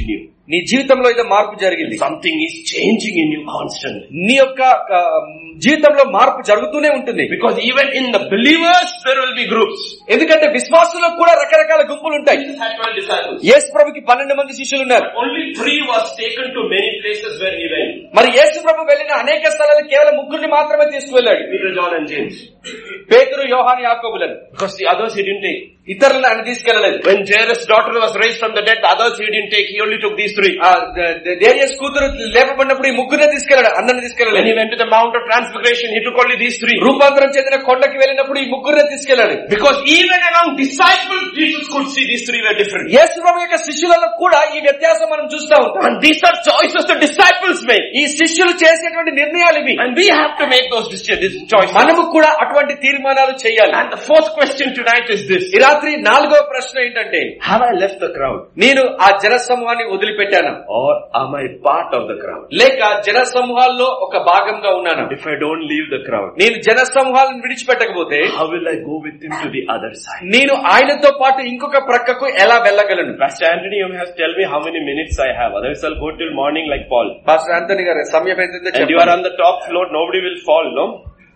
నీ జీవితంలో ఏదో మార్పు జరిగింది Something is changing in you constantly. నీ యొక్క ఆ, జీవితంలో మార్పు జరుగుతూనే ఉంటుంది Because even in the believers, there will be groups. ఎందుకంటే విశ్వాసుల్లో కూడా రకరకాల గుంపులు ఉంటాయి Jesus had 12 disciples. యేసు ప్రభుకి పన్నెండు మంది శిష్యులు ఉన్నారు Only three was taken to many places where he went. మరి యేసు ప్రభు వెళ్ళిన అనేక స్థలాలు కేవలం ముగ్గురిని మాత్రమే తీసుకువెళ్ళాడు Peter, John and James. పేతురు యోహాను యాకోబులను Because the others he didn't take. ఇతరులను ఆయన తీసుకెళ్లలేదు When Jairus' daughter was raised from the dead, the others he didn't take. He only took these three. ఆ, ద- ద- డేరియస్ కూతురు లేపబడినప్పుడు ఈ ముగ్గురే తీసుకెళ్ళాడు అందరిని When he తీసుకెళ్ళలేదు went to the Mount of Transfiguration, he took only these three. రూపాంతరం చెందిన కొండకి వెళ్ళినప్పుడు ఈ ముగ్గురే తీసుకెళ్ళాడు Because even among disciples, Jesus could see these three were different. యేసు ప్రభు యొక్క శిష్యులలో కూడా ఈ వ్యత్యాసం మనం చూస్తా ఉంటాం And these are choices the disciples made. ఈ శిష్యులు చేసేటువంటి నిర్ణయాలు ఇవి And we have to make those decisions, these choices. మనము కూడా అటువంటి తీర్మానాలు చేయాలి And the fourth question tonight is this. ఈ రాత్రి నాలుగో ప్రశ్న ఏంటంటే Have I left the crowd? నేను ఆ జనసమూహాన్ని వదిలిపెట్టాను Or am I part of the crowd? లేక జనసమూహాల్లో ఒక భాగంగా ఉన్నాను If I don't leave the crowd, నేను జనసమూహాలను విడిచిపెట్టకపోతే how will I go with him to the other side? నేను ఆయనతో పాటు ఇంకొక ప్రక్కకు ఎలా వెళ్ళగలను Pastor Anthony, you have to tell me how many minutes I have. Otherwise I'll go till morning like Paul. Pastor Antony గారు సమయం ఎంతుందో And you are చెప్పండి. on the top floor, nobody will fall, no?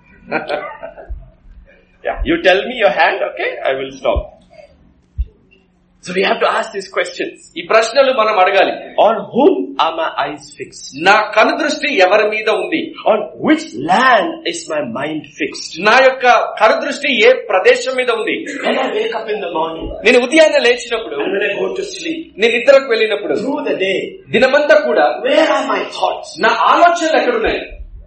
yeah, you tell me your hand, okay? I will stop. So we have to ask these questions. ఈ ప్రశ్నలు మనం అడగాలి On whom are my eyes fixed? నా కనుదృష్టి ఎవరి మీద ఉంది On which land is my mind fixed? నా యొక్క కనుదృష్టి ఏ ప్రదేశం మీద ఉంది When I wake up in the morning నేను ఉదయాన్నే లేచినప్పుడు and when I go to sleep, నేను నిద్రకు వెళ్ళినప్పుడు through the day, దినమంతా కూడా where are my thoughts? నా ఆలోచనలు ఎక్కడున్నాయి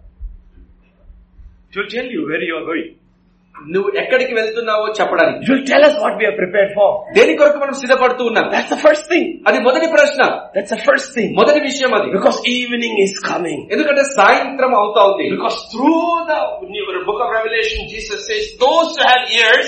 It will tell you where you are going. నువ్వు ఎక్కడికి వెళ్తున్నావో చెప్పడానికి It will tell us what we are prepared for. దేని కొరకు మనం సిద్ధపడుతూ ఉన్నాం That's the first thing. అది మొదటి ప్రశ్న That's the first thing. మొదటి విషయం అది Because evening is coming. ఎందుకంటే సాయంత్రం అవుతా ఉంది Because through the new book of Revelation, Jesus says, those who have ears,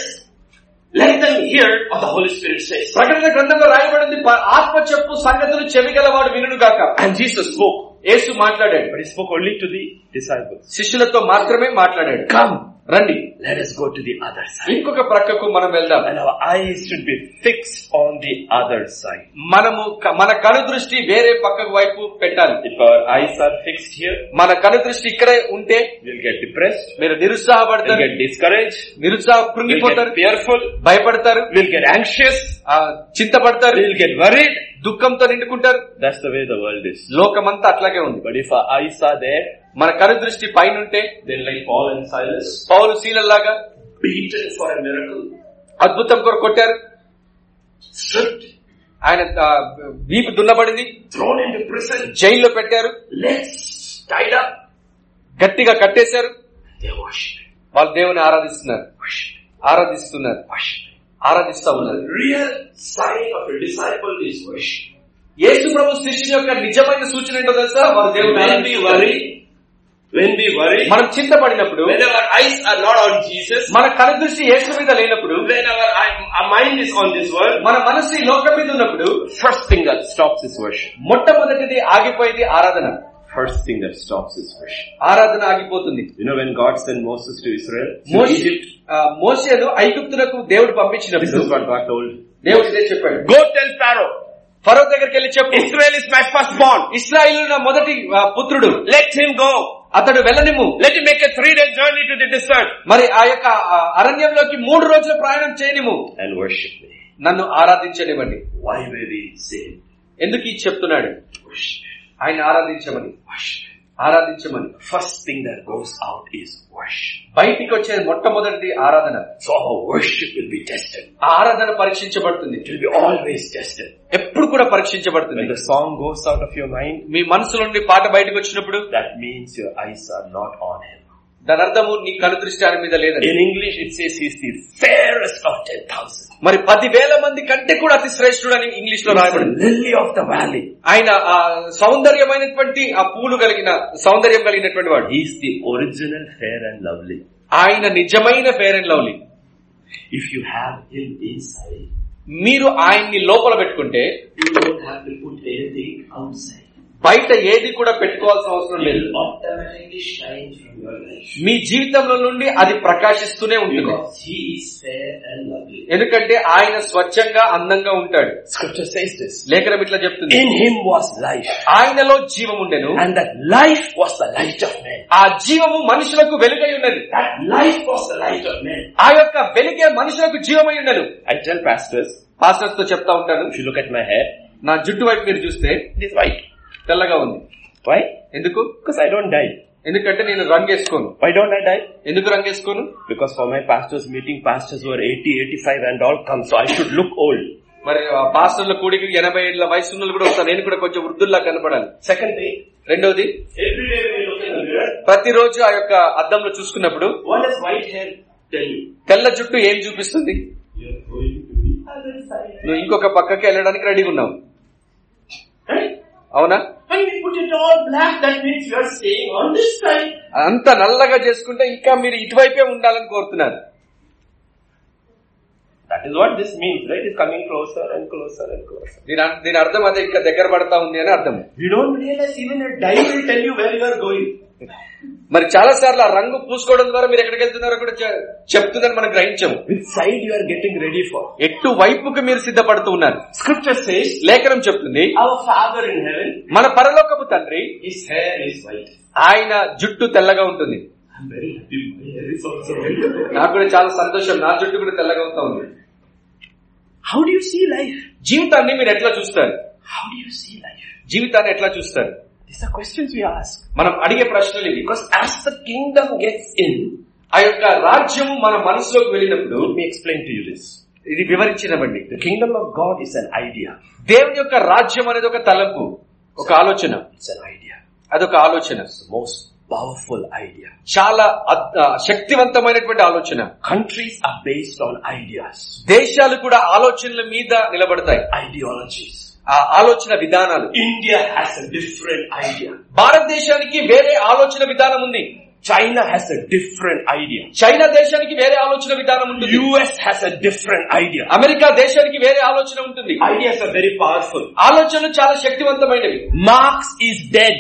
let them hear what the Holy Spirit says. ప్రకటన గ్రంథంలో రాయబడింది ప- ఆత్మ చెప్పు సంగతులు చెవిగలవాడు వినుడు గాక And Jesus spoke. యేసు మాట్లాడాడు But he spoke only to the disciples. శిష్యులతో మాత్రమే మాట్లాడాడు Come, రండి let us go to the other side. ఇంకొక ప్రక్కకు మనం వెళ్దాం And our eyes should be fixed on the other side. మనము క- మన కను దృష్టి వేరే పక్కకు వైపు పెట్టాలి If our eyes are fixed here, మన కను దృష్టి ఇక్కడే ఉంటే we'll get depressed, మీరు we'll నిరుత్సాహపడతారు get discouraged, నిరుత్సాహ we'll కృంగిపోతారు get fearful, భయపడతారు we'll get anxious, ఆ, చింతపడతారు we'll get worried. దుఃఖంతో నిండుకుంటారు That's the way the world is. లోకమంతా అట్లాగే ఉంది But if our eyes are there, మన కను దృష్టి పైన ఉంటే then like Paul and Silas, Paul శీలల్లాగా beaten for a miracle, అద్భుతం కొరకు కొట్టారు stripped, ఆయన ఆ, వీపు దున్నబడింది thrown into prison, జైల్లో పెట్టారు legs tied up, గట్టిగా కట్టేశారు they worship. వాళ్ళు దేవుని ఆరాధిస్తున్నారు Worship. ఆరాధిస్తున్నారు Worship. ఆరాధిస్తా ఉన్నారు The real sign of a disciple is worship. యేసు ప్రభు శిష్యుని యొక్క నిజమైన సూచన ఏంటో తెలుసా వారు దేవుని When we ఆరాధిస్తున్నారు. worry, when we worry, మనం చింతపడినప్పుడు when our eyes are not on Jesus, మన కను దృష్టి యేసు మీద లేనప్పుడు when our, our mind is on this world, మన మనసు ఈ లోకం మీద ఉన్నప్పుడు first thing that stops is worship. మొట్టమొదటిది ఆగిపోయేది ఆరాధన First thing that stops is worship. ఆరాధన ఆగిపోతుంది You know when God sent Moses to Israel, to Moshe Egypt, ఆ, మోషేను ఐగుప్తులకు దేవుడు this పంపించినప్పుడు is what God told. దేవుడు ఇదే చెప్పాడు Go tell Pharaoh, ఫరో దగ్గరికి వెళ్ళి చెప్పు Israel is my firstborn. Israel నా మొదటి ఆ, పుత్రుడు Let him go. అతడు వెళ్ళనిమ్ము Let him make a three day journey to the desert మరి ఆ యొక్క ఆ, అరణ్యంలోకి మూడు రోజుల ప్రయాణం చేయనిము and worship me. నన్ను ఆరాధించనివ్వండి Why were we saved? ఎందుకు ఇది చెప్తున్నాడు Worship. ఆయన ఆరాధించమని Worship. ఆరాధించమని First thing that goes out is worship. బయటికి వచ్చే మొట్టమొదటిది ఆరాధన So our worship will be tested. ఆ ఆరాధన పరీక్షించబడుతుంది It will be always tested. ఎప్పుడు కూడా పరీక్షించబడుతుంది When the song goes out of your mind, మీ మనసు నుండి పాట బయటకు వచ్చినప్పుడు that means your eyes are not on him. దాని అర్థము నీ కను దృష్టి ఆయన మీద లేదని In English, it says he's the fairest of 10,000. మరి పదివేల మంది కంటే కూడా అతి శ్రేష్ఠుడు అని ఇంగ్లీష్ లో He's the రాయబడింది lily of the valley. ఆయన ఆ సౌందర్యమైనటువంటి ఆ పూలు కలిగిన సౌందర్యం కలిగినటువంటి వాడు He's the original fair and lovely. ఆయన నిజమైన fair and lovely If you have him inside, మీరు ఆయన్ని లోపల పెట్టుకుంటే you don't have to put anything outside. బయట ఏది కూడా పెట్టుకోవాల్సిన అవసరం It లేదు will automatically shine from your life. మీ జీవితంలో నుండి అది ప్రకాశిస్తూనే ఉంటుంది Because he is fair and lovely. ఎందుకంటే ఆయన స్వచ్ఛంగా అందంగా ఉంటాడు Scripture says this. లేఖనం ఇట్లా చెప్తుంది In him was life. ఆయనలో జీవం ఉండెను And that life was the light of men. ఆ జీవము మనుషులకు వెలుగై ఉన్నది That life was the light of men. ఆ యొక్క వెలుగే మనుషులకు జీవమై ఉండను I tell pastors, పాస్టర్స్ తో చెప్తా ఉంటాను if you look at my hair, నా జుట్టు వైపు మీరు చూస్తే it is white. తెల్లగా ఉంది Why? ఎందుకు Because I don't dye. ఎందుకంటే నేను రంగేసుకోను Why don't I dye? ఎందుకు రంగేసుకోను Because for my pastors meeting, pastors who are 80, 85 and all come, so I should look old. మరి ఆ పాస్టర్ల కూడికి ఎనభై ఏళ్ళ వయసు ఉన్న వాళ్ళు కూడా వస్తారు నేను కూడా కొంచెం వృద్ధుల్లా కనపడాలి Second thing, రెండవది every day when you look in the mirror, ప్రతిరోజు ఆ యొక్క అద్దంలో చూసుకున్నప్పుడు what does white hair tell you? తెల్ల జుట్టు ఏం చూపిస్తుంది You're going to be other side. నువ్వు ఇంకొక పక్కకి వెళ్ళడానికి రెడీగా ఉన్నావు Right? అవునా When we put it all black, that means you are staying on this side. అంత నల్లగా చేసుకుంటే ఇంకా మీరు ఇటువైపే ఉండాలని కోరుతున్నారు That is what this means, right? It's coming closer and closer and closer. దీని అర్- దీని అర్థం అదే ఇంకా దగ్గర పడతా ఉంది అని అర్థం You don't realize even a dye will tell you where you are going. మరి చాలా సార్లు ఆ రంగు పూసుకోవడం ద్వారా మీరు ఎక్కడికి వెళ్తున్నారో కూడా చె- చెప్తుందని మనం గ్రహించాము Which side you are getting ready for. ఎట్టు వైపుకి మీరు సిద్ధపడుతూ ఉన్నారు Scripture says, లేఖనం చెప్తుంది our Father in heaven, మన పరలోకపు తండ్రి his hair is white. ఆయన జుట్టు తెల్లగా ఉంటుంది I'm very happy my hair is also white. నాకు కూడా చాలా సంతోషం నా జుట్టు కూడా తెల్లగా అవుతా ఉంది How do you see life? జీవితాన్ని మీరు ఎట్లా చూస్తారు How do you see life? జీవితాన్ని ఎట్లా చూస్తారు These are questions we ask. మనం అడిగే ప్రశ్నలు ఇవి Because as the kingdom gets in, ఆ యొక్క రాజ్యము మన మనసులోకి వెళ్ళినప్పుడు let me explain to you this. ఇది వివరించినవ్వండి The kingdom of God is an idea. దేవుని యొక్క రాజ్యం అనేది ఒక తలంపు ఒక ఆలోచన It's an idea. అదొక ఆలోచన It's the most powerful idea. చాలా అద్- ఆ, శక్తివంతమైనటువంటి ఆలోచన Countries are based on ideas, దేశాలు కూడా ఆలోచనల మీద నిలబడతాయి ideologies. ఆ ఆలోచన విధానాలు India has a different idea. భారతదేశానికి వేరే ఆలోచన విధానం ఉంది China has a different idea. China దేశానికి వేరే ఆలోచన విధానం ఉంటుంది US has a different idea. America దేశానికి వేరే ఆలోచన ఉంటుంది Ideas are very powerful. ఆలోచనలు చాలా శక్తివంతమైనవి Marx is dead.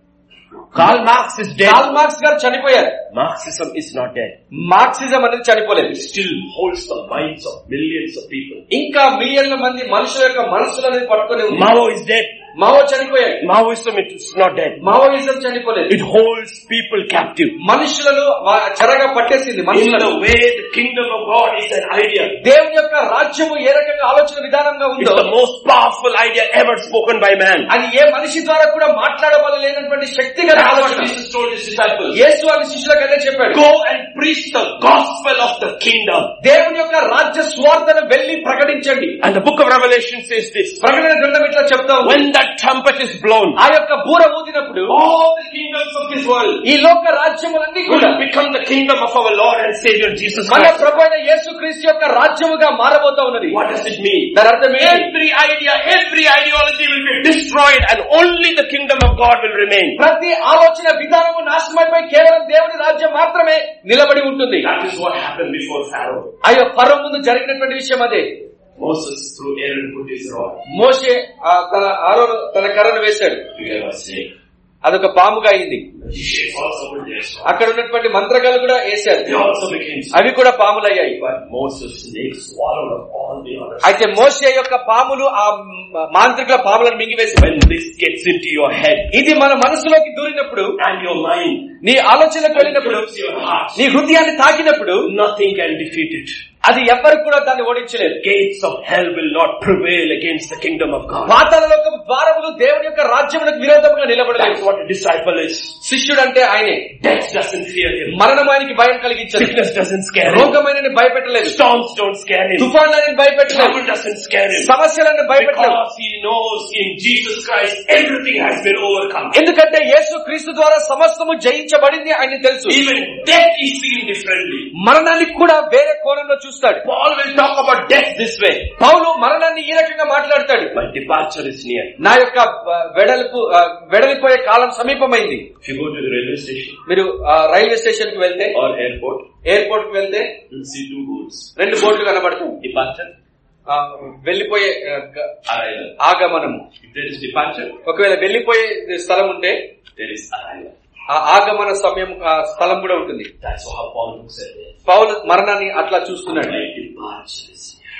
Karl Marx is dead. Karl Marx గారు చనిపోయారు Marxism is not dead. Marxism అనేది చనిపోలేదు It still holds the minds of millions of people. ఇంకా మిలియన్ల మంది మనుషుల యొక్క మనసులు అనేది పట్టుకొని ఉంది Mao is dead. మావో చనిపోయాడు Maoism is not dead. Maoism చనిపోలేదు It holds people captive. మనుషులను వా- చెరగా పట్టేసింది In మనుషులను the way the kingdom of God is an idea. దేవుని యొక్క రాజ్యము ఏ రకంగా ఆలోచన విధానంగా It's ఉందో the most powerful idea ever spoken by man. అది ఏ మనిషి ద్వారా కూడా మాట్లాడబడలేనటువంటి శక్తి గల That's what ఆలోచన Jesus told his disciples. యేసు అని శిష్యులకు అదే చెప్పాడు Go and preach the gospel of the kingdom. దేవుని యొక్క రాజ్య స్వార్థను వెళ్లి ప్రకటించండి And the book of Revelation says this. ప్రకటన గ్రంథం ఇట్లా చెప్తా ఉంది When that trumpet is blown, ఆ యొక్క బూర ఊదినప్పుడు all the kingdoms of this world ఈ లోక రాజ్యములన్నీ కూడా will become the kingdom of our Lord and Savior Jesus మన Christ. ప్రభు అయిన యేసు క్రీస్తు యొక్క రాజ్యముగా మారబోతా ఉన్నది What does it mean? దాని అర్థం ఏంటి Every idea, every ideology will be destroyed and only the kingdom of God will remain. ప్రతి ఆలోచన విధానము నాశనమైపోయి కేవలం దేవుని రాజ్యం మాత్రమే నిలబడి ఉంటుంది That is what happened before Pharaoh. అయ్యో పర్వం ముందు జరిగినటువంటి విషయం అదే Moses through Aaron put his rod. మోషే ఆ తన ఆరో తన కర్రను వేశాడు Became a snake. అదొక పాముగా అయింది Magicians also put their sword. అక్కడ ఉన్నటువంటి మంత్రగాలు కూడా వేశారు They also became snakes. అవి కూడా పాములయ్యాయి But Moses' snake swallowed up all the others. అయితే మోషే యొక్క పాములు ఆ మాంత్రికుల పాములను మింగివేసి When this gets into your head ఇది మన మనసులోకి దూరినప్పుడు and your mind, నీ ఆలోచనకు వెళ్ళినప్పుడు fills your heart, నీ హృదయాన్ని తాకినప్పుడు nothing can defeat it. అది ఎవ్వరు కూడా దాన్ని ఓడించలేదు Gates of hell will not prevail against the kingdom of God. పాతాల లోకం ద్వారములు దేవుని యొక్క రాజ్యములకు విరోధంగా That's నిలబడలేదు what a disciple is. శిష్యుడు అంటే ఆయనే Death doesn't fear him. మరణం ఆయనకి భయం కలిగించదు Sickness doesn't scare him. రోగమైన భయపెట్టలేదు Storms don't scare him. తుఫాన్లని భయపెట్టలేదు Trouble doesn't scare him. సమస్యలను భయపెట్టలేదు Because he knows in Jesus Christ everything has been overcome. ఎందుకంటే యేసు క్రీస్తు ద్వారా సమస్తము జయించబడింది ఆయన తెలుసు Even death is seen differently. మరణాన్ని కూడా వేరే కోణంలో చూస్తాడు Paul will talk about death this way. పౌలు మరణాన్ని ఈ రకంగా మాట్లాడతాడు My departure is near. నా యొక్క ఆ, వెడల్పు ఆ, వెడలిపోయే కాలం సమీపమైంది If you go to the railway station మీరు ఆ, రైల్వే స్టేషన్ కి వెళ్తే or airport, ఎయిర్పోర్ట్ కి వెళ్తే you'll see two boards. రెండు బోర్డులు కనబడతాయి Departure, ఆ, వెళ్లిపోయే ఆ, గ- arrival. ఆగమనము If there is departure, ఒకవేళ వెళ్లిపోయే స్థలం ఉంటే there is arrival. ఆ ఆగమన సమయం ఆ స్థలం కూడా ఉంటుంది That's how Paul looks at it. పౌలు మరణాన్ని అట్లా చూస్తున్నాడు My departure is near.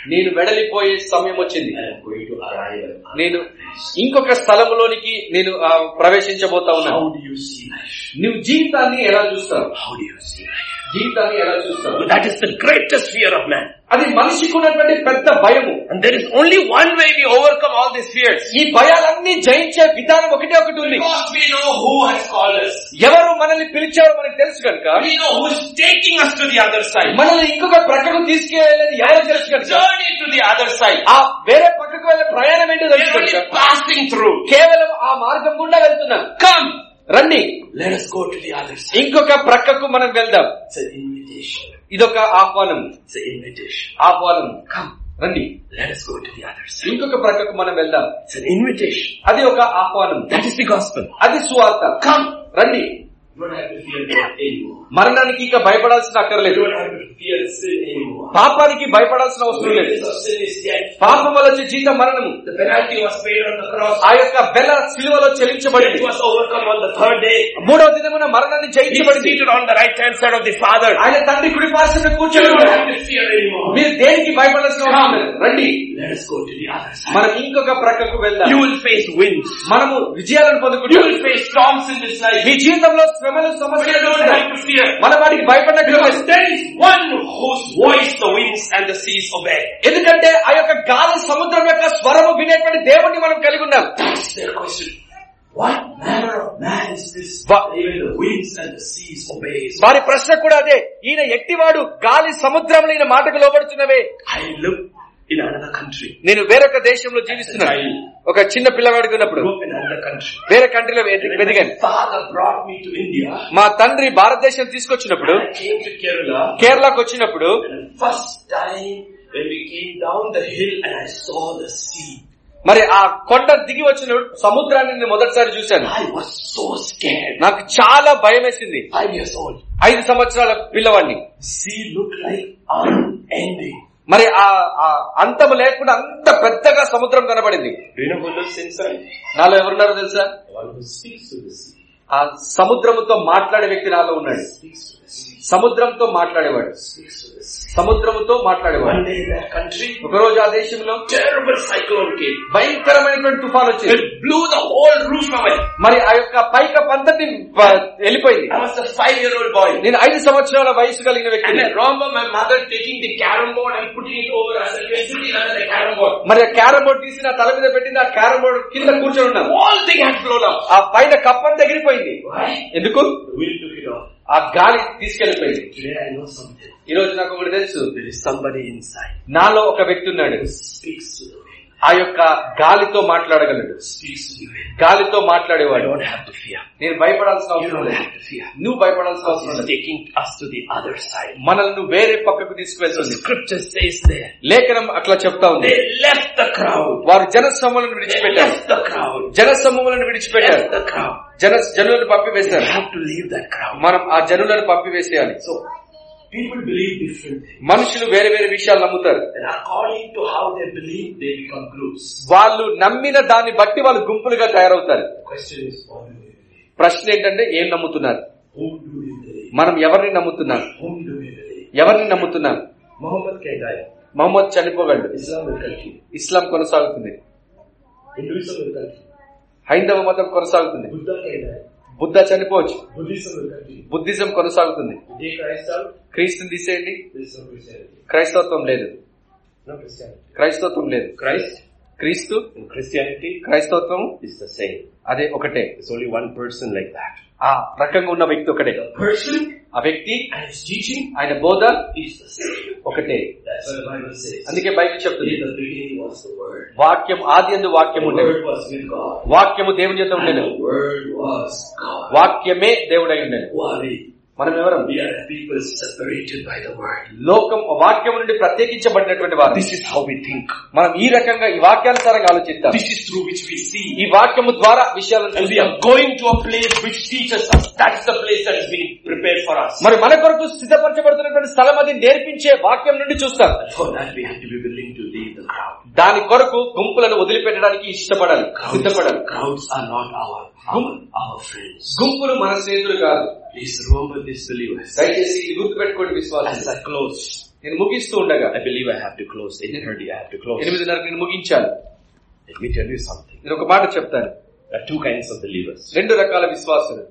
నేను వెడలిపోయే సమయం వచ్చింది and I'm going to arrive at నేను ఇంకొక స్థలంలోనికి నేను ఆ, ప్రవేశించబోతా ఉన్నా How do you see life? నువ్వు జీవితాన్ని ఎలా చూస్తావు How do you see life? జీవితాన్ని ఎలా చూస్తావు That is the greatest fear of man. అది మనిషికి ఉన్నటువంటి పెద్ద భయము And there is only one way we overcome all these fears. ఈ భయాలన్నీ జయించే విధానం ఒకటే ఒకటి ఉంది Because we know who has called us. ఎవరు మనల్ని పిలిచారో మనకు తెలుసు కనుక We know who is taking us to the other side. మనల్ని ఇంకొక ప్రక్కకు తీసుకెళ్ళేది ఎవరో తెలుసు కనుక Journey to the other side. ఆ వేరే పక్కకు వెళ్ళే ప్రయాణం ఏంటో We తెలుసు are only కనుక passing through. కేవలం ఆ మార్గం గుండా వెళ్తున్నాం Come. రండి Let us go to the other side. ఇంకొక ప్రక్కకు మనం వెళ్దాం It's an invitation. ఇదొక ఆహ్వానం It's an invitation. ఆహ్వానం రండి Let us go to the other side. ఇంకొక ప్రక్కకు మనం వెళ్దాం It's an invitation. అది ఒక ఆహ్వానం That is the gospel. అది సువార్త Come. రండి You don't have to fear death anymore. మరణానికి ఇక భయపడాల్సిన You అక్కర్లేదు don't have to fear sin anymore. పాపానికి భయపడాల్సిన అవసరం లేదు Wages of sin is death. పాపం వల్ల వచ్చే జీతం మరణము The penalty was paid on the cross. ఆ యొక్క బెల సిలువలో Death చెల్లించబడింది was overcome on the third day. మూడవ దినమున మరణాన్ని He is జయించబడింది seated on the right hand side of the Father. ఆయన తండ్రి కుడి పార్శ్వన You కూర్చొని don't ఉన్నాడు. have to fear anymore. మీరు దేనికి భయపడాల్సిన అవసరం లేదు రండి Let us go to the other side. మనం ఇంకొక ప్రక్కకు వెళ్దాం You will face winds. మనము విజయాలను You పొందుకుంటాం will face storms in this life. మీ జీవితంలో శ్రమలు But you సమస్యలు don't వస్తాయి. have to fear. మన వాటికి భయపడక్కర్లేదు Because there is one whose voice the winds and the seas obey. ఎందుకంటే ఆ యొక్క గాలి సముద్రం యొక్క స్వరము వినేటువంటి దేవుణ్ణి మనం కలిగి ఉన్నాం That's their question. What manner of man is this? But- even the winds and the seas obey. his వారి ప్రశ్న కూడా అదే ఈయన ఎట్టివాడు గాలి సముద్రంలో ఈయన మాటకు లోబడుతున్నవే I live in another country. నేను వేరొక దేశంలో జీవిస్తున్నాను ఒక చిన్న పిల్లవాడికి ఉన్నప్పుడు Grew up in another country. వేరే కంట్రీలో ఎది- When my ఎదిగాను father brought me to India, మా తండ్రి భారతదేశం తీసుకొచ్చినప్పుడు I came to Kerala. కేరళకు వచ్చినప్పుడు And the first time when we came down the hill and I saw the sea, మరి ఆ కొండ దిగి వచ్చినప్పుడు సముద్రాన్ని నేను మొదటిసారి చూశాను I was so scared. నాకు చాలా భయం వేసింది Five years old. ఐదు సంవత్సరాల పిల్లవాడిని Sea looked like unending. మరి ఆ ఆ అంతము లేకుండా అంత పెద్దగా సముద్రం కనబడింది Do you know who lives inside? నాలో ఎవరున్నారో తెలుసా The one who speaks to the sea. ఆ సముద్రముతో మాట్లాడే వ్యక్తి నాలో ఉన్నాడు Speaks to the sea. సముద్రంతో మాట్లాడేవాడు Speaks to the sea. సముద్రముతో మాట్లాడేవాడు One day in that country, ఒకరోజు ఆ దేశంలో terrible cyclone came. భయంకరమైనటువంటి తుఫాన్ వచ్చింది It blew the whole roof away. మరి ఆ యొక్క పైకప్పు అంతటి ప- వెళ్ళిపోయింది I was a five-year-old boy. నేను ఐదు సంవత్సరాల వయసు కలిగిన And వ్యక్తిని I remember my mother taking the carrom board and putting it over us and we were sitting under the carrom board. మరి ఆ క్యారం బోర్డ్ తీసి నా తల మీద పెట్టింది ఆ క్యారం బోర్డ్ కింద కూర్చొని ఉన్నాను The whole thing had blown up. ఆ పైన కప్పంతా ఎగిరిపోయింది Why? ఎందుకు The wind took it off. ఆ గాలి తీసుకెళ్లిపోయింది Today I know something. ఈ రోజు నాకు ఒకటి తెలుసు There is somebody inside నాలో ఒక వ్యక్తి ఉన్నాడు who speaks to the wind. ఆ యొక్క గాలితో మాట్లాడగలడు Speaks to the wind. గాలితో I మాట్లాడేవాడు don't have to fear. నేను భయపడాల్సిన You అవసరం don't లేదు have to fear. నువ్వు భయపడాల్సిన అవసరం He's లేదు taking us to the other side. మనల్ని నువ్వు వేరే పక్కకు The తీసుకువెళ్తుంది scripture says there. లేఖనం అట్లా చెప్తా ఉంది They left the crowd. వారు జనసమూలను They విడిచిపెట్టారు left the crowd. జనసమూలను విడిచిపెట్టారు Left the crowd. జన జనులను We పంపివేశారు have to leave that crowd. మనం ఆ జనులను పంపివేసేయాలి So people believe different things. మనుషులు వేరే వేరే విషయాలు నమ్ముతారు And according to how they believe, they become groups. వాళ్ళు నమ్మిన దాన్ని బట్టి వాళ్ళు గుంపులుగా తయారవుతారు The question is, what do we believe? ప్రశ్న ఏంటంటే ఏం నమ్ముతున్నారు Whom do we believe? మనం ఎవరిని నమ్ముతున్నాం Whom do we believe? ఎవరిని నమ్ముతున్నాం Muhammad can die. Mohammed చనిపోగలడు Islam will continue. ఇస్లాం కొనసాగుతుంది Hinduism will continue. హైందవ మతం కొనసాగుతుంది Buddha can die. బుద్ధ చనిపోవచ్చు Buddhism will continue. బుద్ధిజం కొనసాగుతుంది You take Christ out, క్రీస్తుని తీసేయండి there is no Christianity. క్రైస్తవత్వం లేదు No Christianity. క్రైస్తవత్వం లేదు Christ క్రీస్తు and Christianity క్రైస్తవత్వం is the same. అదే ఒకటే There's only one person like that. ఆ రకంగా ఉన్న వ్యక్తి ఒకటే The person ఆ వ్యక్తి and his teaching ఆయన బోధ is the same. ఒకటే That's what the Bible says. అందుకే బైబిల్ చెప్తుంది In the beginning was the Word. వాక్యం ఆది ఎందు వాక్యం The ఉండేది Word was with God. వాక్యము దేవుని చేత And ఉండేది the Word was God. వాక్యమే దేవుడై ఉండేది Who are we? మనం ఎవరం We are the people separated by the Word. లోకం వాక్యం నుండి ప్రత్యేకించబడినటువంటి వారు This is how we think. మనం ఈ రకంగా ఈ వాక్యానుసారంగా ఆలోచిస్తాం This is through which we see. ఈ వాక్యము ద్వారా విషయాలను And we చూస్తాం are going to a place which teaches us. That's the place that is being prepared for us. మరి మన కొరకు సిద్ధపరచబడుతున్నటువంటి స్థలం అది నేర్పించే వాక్యం నుండి చూస్తాం But for that we have to be willing to leave the crowd. దాని కొరకు గుంపులను వదిలిపెట్టడానికి ఇష్టపడాలి Crowds, సిద్ధపడాలి crowds are not our, our, our friends. గుంపులు మన స్నేహితులు కాదు Please remember this believers. దయచేసి ఇది గుర్తుపెట్టుకోండి విశ్వాసం As I close, నేను ముగిస్తూ ఉండగా I believe I have to close. 8.30 I have to close. ఎనిమిదిన్నరకు నేను ముగించాను Let me tell you something. నేను ఒక మాట చెప్తాను There are two kinds of believers. రెండు రకాల విశ్వాసులు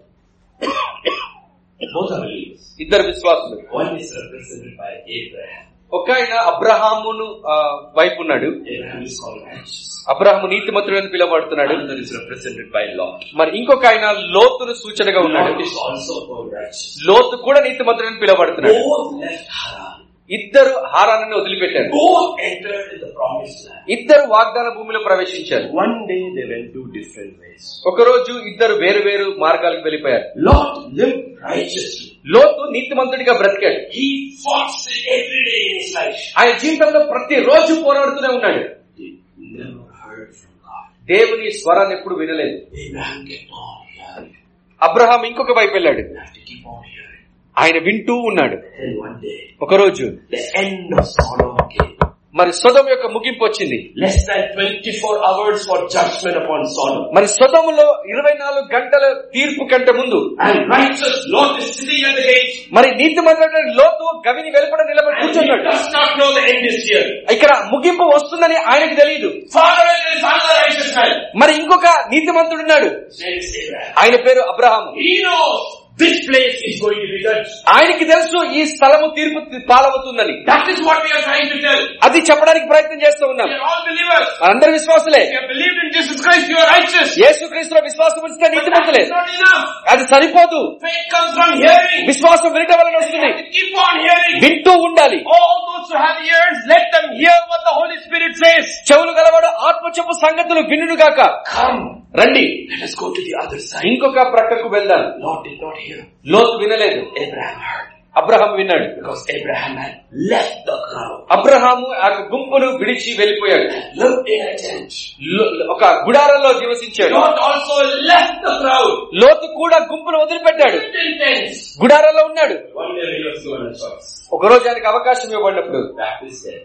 Both are believers. ఇద్దరు విశ్వాసులు One is represented by Abraham. ఒక ఆయన అబ్రహామును ఆ, వైపు ఉన్నాడు Abraham is called righteous. Abraham నీతిమంతుడు అని పిలువబడుతున్నాడు Another is represented by Lot. మరి ఇంకొక ఆయన లోతును సూచనగా ఉన్నాడు Lot is also called righteous. లోతు కూడా నీతిమంతుడు అని పిలువబడుతున్నాడు Both left Haran. ఇద్దరు హారాన్ని వదిలిపెట్టారు Both entered in the promised land. ఇద్దరు వాగ్దాన భూమిలో ప్రవేశించారు One day they went two different ways. ఒక రోజు ఇద్దరు వేరు వేరు మార్గాలకు వెళ్ళిపోయారు Lot lived righteously. లోతు నీతిమంతుడిగా బ్రతికాడు He fought sin every day in his life. ఆయన జీవితంలో ప్రతి రోజు పోరాడుతూనే ఉన్నాడు He never heard from God. దేవుని స్వరాన్ని ఎప్పుడు వినలేదు Abraham kept on hearing. Abraham ఇంకొక వైపు వెళ్ళాడు You have to keep on hearing. ఆయన వింటూ ఉన్నాడు Then one day, ఒక రోజు the end of Sodom came. మరి సొదం యొక్క ముగింపు వచ్చింది Less than 24 hours for judgment upon Sodom. మరి సొదములో ఇరవై నాలుగు గంటల తీర్పు కంటే ముందు And righteous Lot is sitting at the gate. మరి నీతి లోతు గవిని వెలుపడ నిలబడి And he కూర్చున్నాడు does not know the end is here. ఇక్కడ ముగింపు వస్తుందని ఆయనకు తెలియదు Far away there is another righteous man. మరి ఇంకొక నీతిమంతుడున్నాడు His name is Abraham. ఆయన పేరు Abraham He knows this place is going to be judged. ఆయనకి తెలుసు ఈ స్థలము తీర్పు పాలవుతుందని That is what we are trying to tell. అది చెప్పడానికి ప్రయత్నం చేస్తూ ఉన్నాం We are all believers. అందరు విశ్వాసులే If you have believed in Jesus Christ, you are righteous. యేసు క్రీస్తులో విశ్వాసం ఉంచితే But that నీతిమంతులే is not enough. అది సరిపోదు Faith comes from hearing. విశ్వాసం వినటం వలన You వస్తుంది have to keep on hearing. వింటూ ఉండాలి All those who have ears, let them hear what the Holy Spirit says. చెవులు గలవాడు ఆత్మ చెప్పు సంగతులు వినుడు గాక Come, రండి let us go to the other side. ఇంకొక ప్రక్కకు వెళ్దాం Lot did not hear. లోతు వినలేదు Abraham heard. అబ్రహాం విన్నాడు Because Abraham had left the crowd. Abraham ఆ గుంపును విడిచి వెళ్ళిపోయాడు Lived in a tent. లో- ఒక గుడారంలో నివసించాడు Lot also left the crowd. లోతు కూడా గుంపును వదిలిపెట్టాడు Lived in tents. గుడారంలో ఉన్నాడు One day he was given a choice. ఒక రోజు ఆయనకు అవకాశం ఇవ్వబడినప్పుడు Back is dead.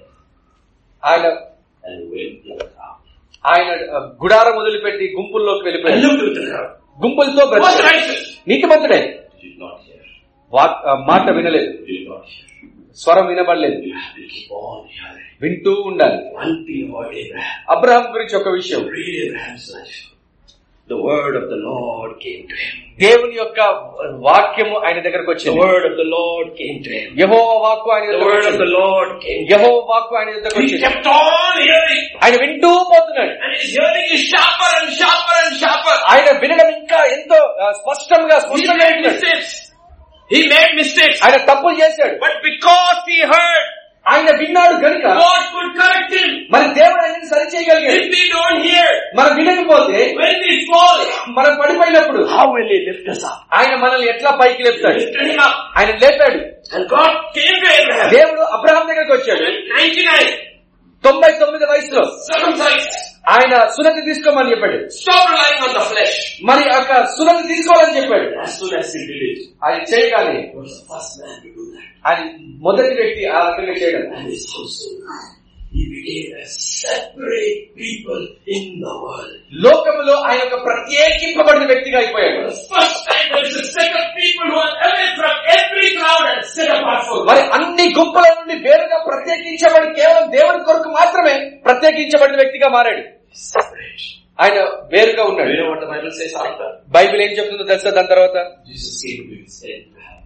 ఆయన And went to the crowd. ఆయన ఆ, గుడారం వదిలిపెట్టి గుంపుల్లోకి And వెళ్ళిపోయాడు lived with the crowd. గుంపులతో Was బ్రతికాడు. righteous. నీతిమంతుడే Did not hear. వాక్- ఆ, మాట వినలేదు Did not hear. స్వరం వినబడలేదు You have to keep on hearing. వింటూ ఉండాలి One thing about Abraham. Abraham గురించి ఒక విషయం Read Abraham's life. The word of the Lord came to him. దేవుని యొక్క వాక్యము ఆయన దగ్గరకు The వచ్చింది word of the Lord came to him. యహో వాక్కు ఆయన The దగ్గరకు word of వచ్చింది the Lord came to యహో వాక్కు ఆయన దగ్గరకు him. He వచ్చింది kept on hearing. ఆయన వింటూ పోతున్నాడు And his hearing is sharper and sharper and sharper. ఆయన వినడం ఇంకా ఎంతో ఆ, స్పష్టంగా He స్పష్టంగా made వింటున్నాడు. mistakes. He made mistakes. ఆయన తప్పులు చేశాడు But because he heard, ఆయన విన్నాడు కనుక God could correct him. మరి దేవుడు ఆయనని సరి చేయగలిగాడు If we don't hear, మనం వినకపోతే when we fall, మనం పడిపోయినప్పుడు how will he lift us up? ఆయన మనల్ని ఎట్లా పైకి He లేపుతాడు lifted him up. ఆయన లేపాడు And God came to Abraham. దేవుడు అబ్రహాం దగ్గరకు వచ్చాడు 99, తొంభై తొమ్మిది వయసులో circumcised. ఆయన సున్నతి తీసుకోమని చెప్పాడు Stop relying on the flesh. మరి ఒక సున్నతి తీసుకోవాలని చెప్పాడు As soon as he did it, అది చేయగానే he was the first man to do that. అది మొదటి వ్యక్తి ఆ రకంగా చేయడం And his household. He became a separate people in the world. లోకములో ఆయన ఒక ప్రత్యేకింపబడిన వ్యక్తిగా అయిపోయాడు For the first time, there is a set of people who are away from every crowd and set apart for God. మరి అన్ని గుంపుల నుండి వేరుగా ప్రత్యేకించబడి కేవలం దేవుని కొరకు మాత్రమే ప్రత్యేకించబడిన వ్యక్తిగా మారాడు Separate. ఆయన వేరుగా You ఉన్నాడు know what the Bible says after? Bible ఏం చెప్తుందో తెలుసా దాని తర్వాత Jesus came to his head.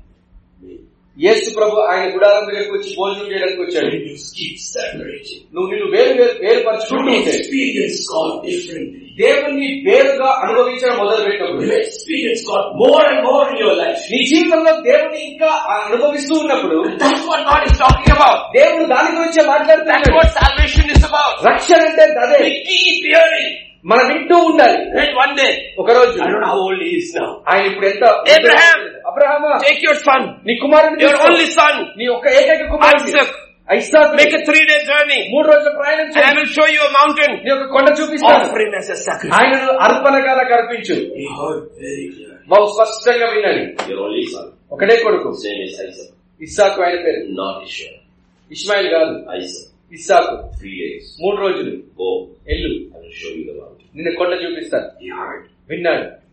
Me. యేసు ప్రభు ఆయన గుడారం దగ్గరకు వచ్చి భోజనం చేయడానికి వచ్చాడు When you keep separating, నువ్వు నిన్ను వేరు వేరు వేరుపరచుకుంటూ you ఉంటే experience God differently. దేవుణ్ణి వేరుగా అనుభవించడం మొదలు పెట్టినప్పుడు You experience God more and more in your life. నీ జీవితంలో దేవుని ఇంకా అనుభవిస్తూ ఉన్నప్పుడు That's what God is talking about. దేవుడు దాని గురించే That's మాట్లాడుతున్నాడు what salvation is about. రక్షణ అంటే అదే We keep hearing. మనం వింటూ ఉండాలి Then one day, ఒక రోజు I don't know how old he is now. ఆయన ఇప్పుడు ఎంత Abraham. అబ్రహామా Take your son, నీ కుమారుని your తీసుకో. only son, నీ ఒక్క ఏకైక కుమారుని Isaac. Isaac make a three day journey, మూడు రోజుల ప్రయాణం and I చేయి will show you a mountain. నీ ఒక కొండ చూపిస్తాను Offer him as a sacrifice. ఆయనను అర్పణగా నాకు అర్పించు He heard very clearly. బహు స్పష్టంగా విన్నాడు Your only son. ఒకటే కొడుకు His name is Isaac, ఇస్సాకు ఆయన పేరు not Ishmael. ఇస్మాయిల్ కాదు Isaac. ఇస్సాకు Three days. మూడు రోజులు Go. ఎల్లు I will show you the mountain. నిన్ను కొండ చూపిస్తాను He heard. విన్నాడు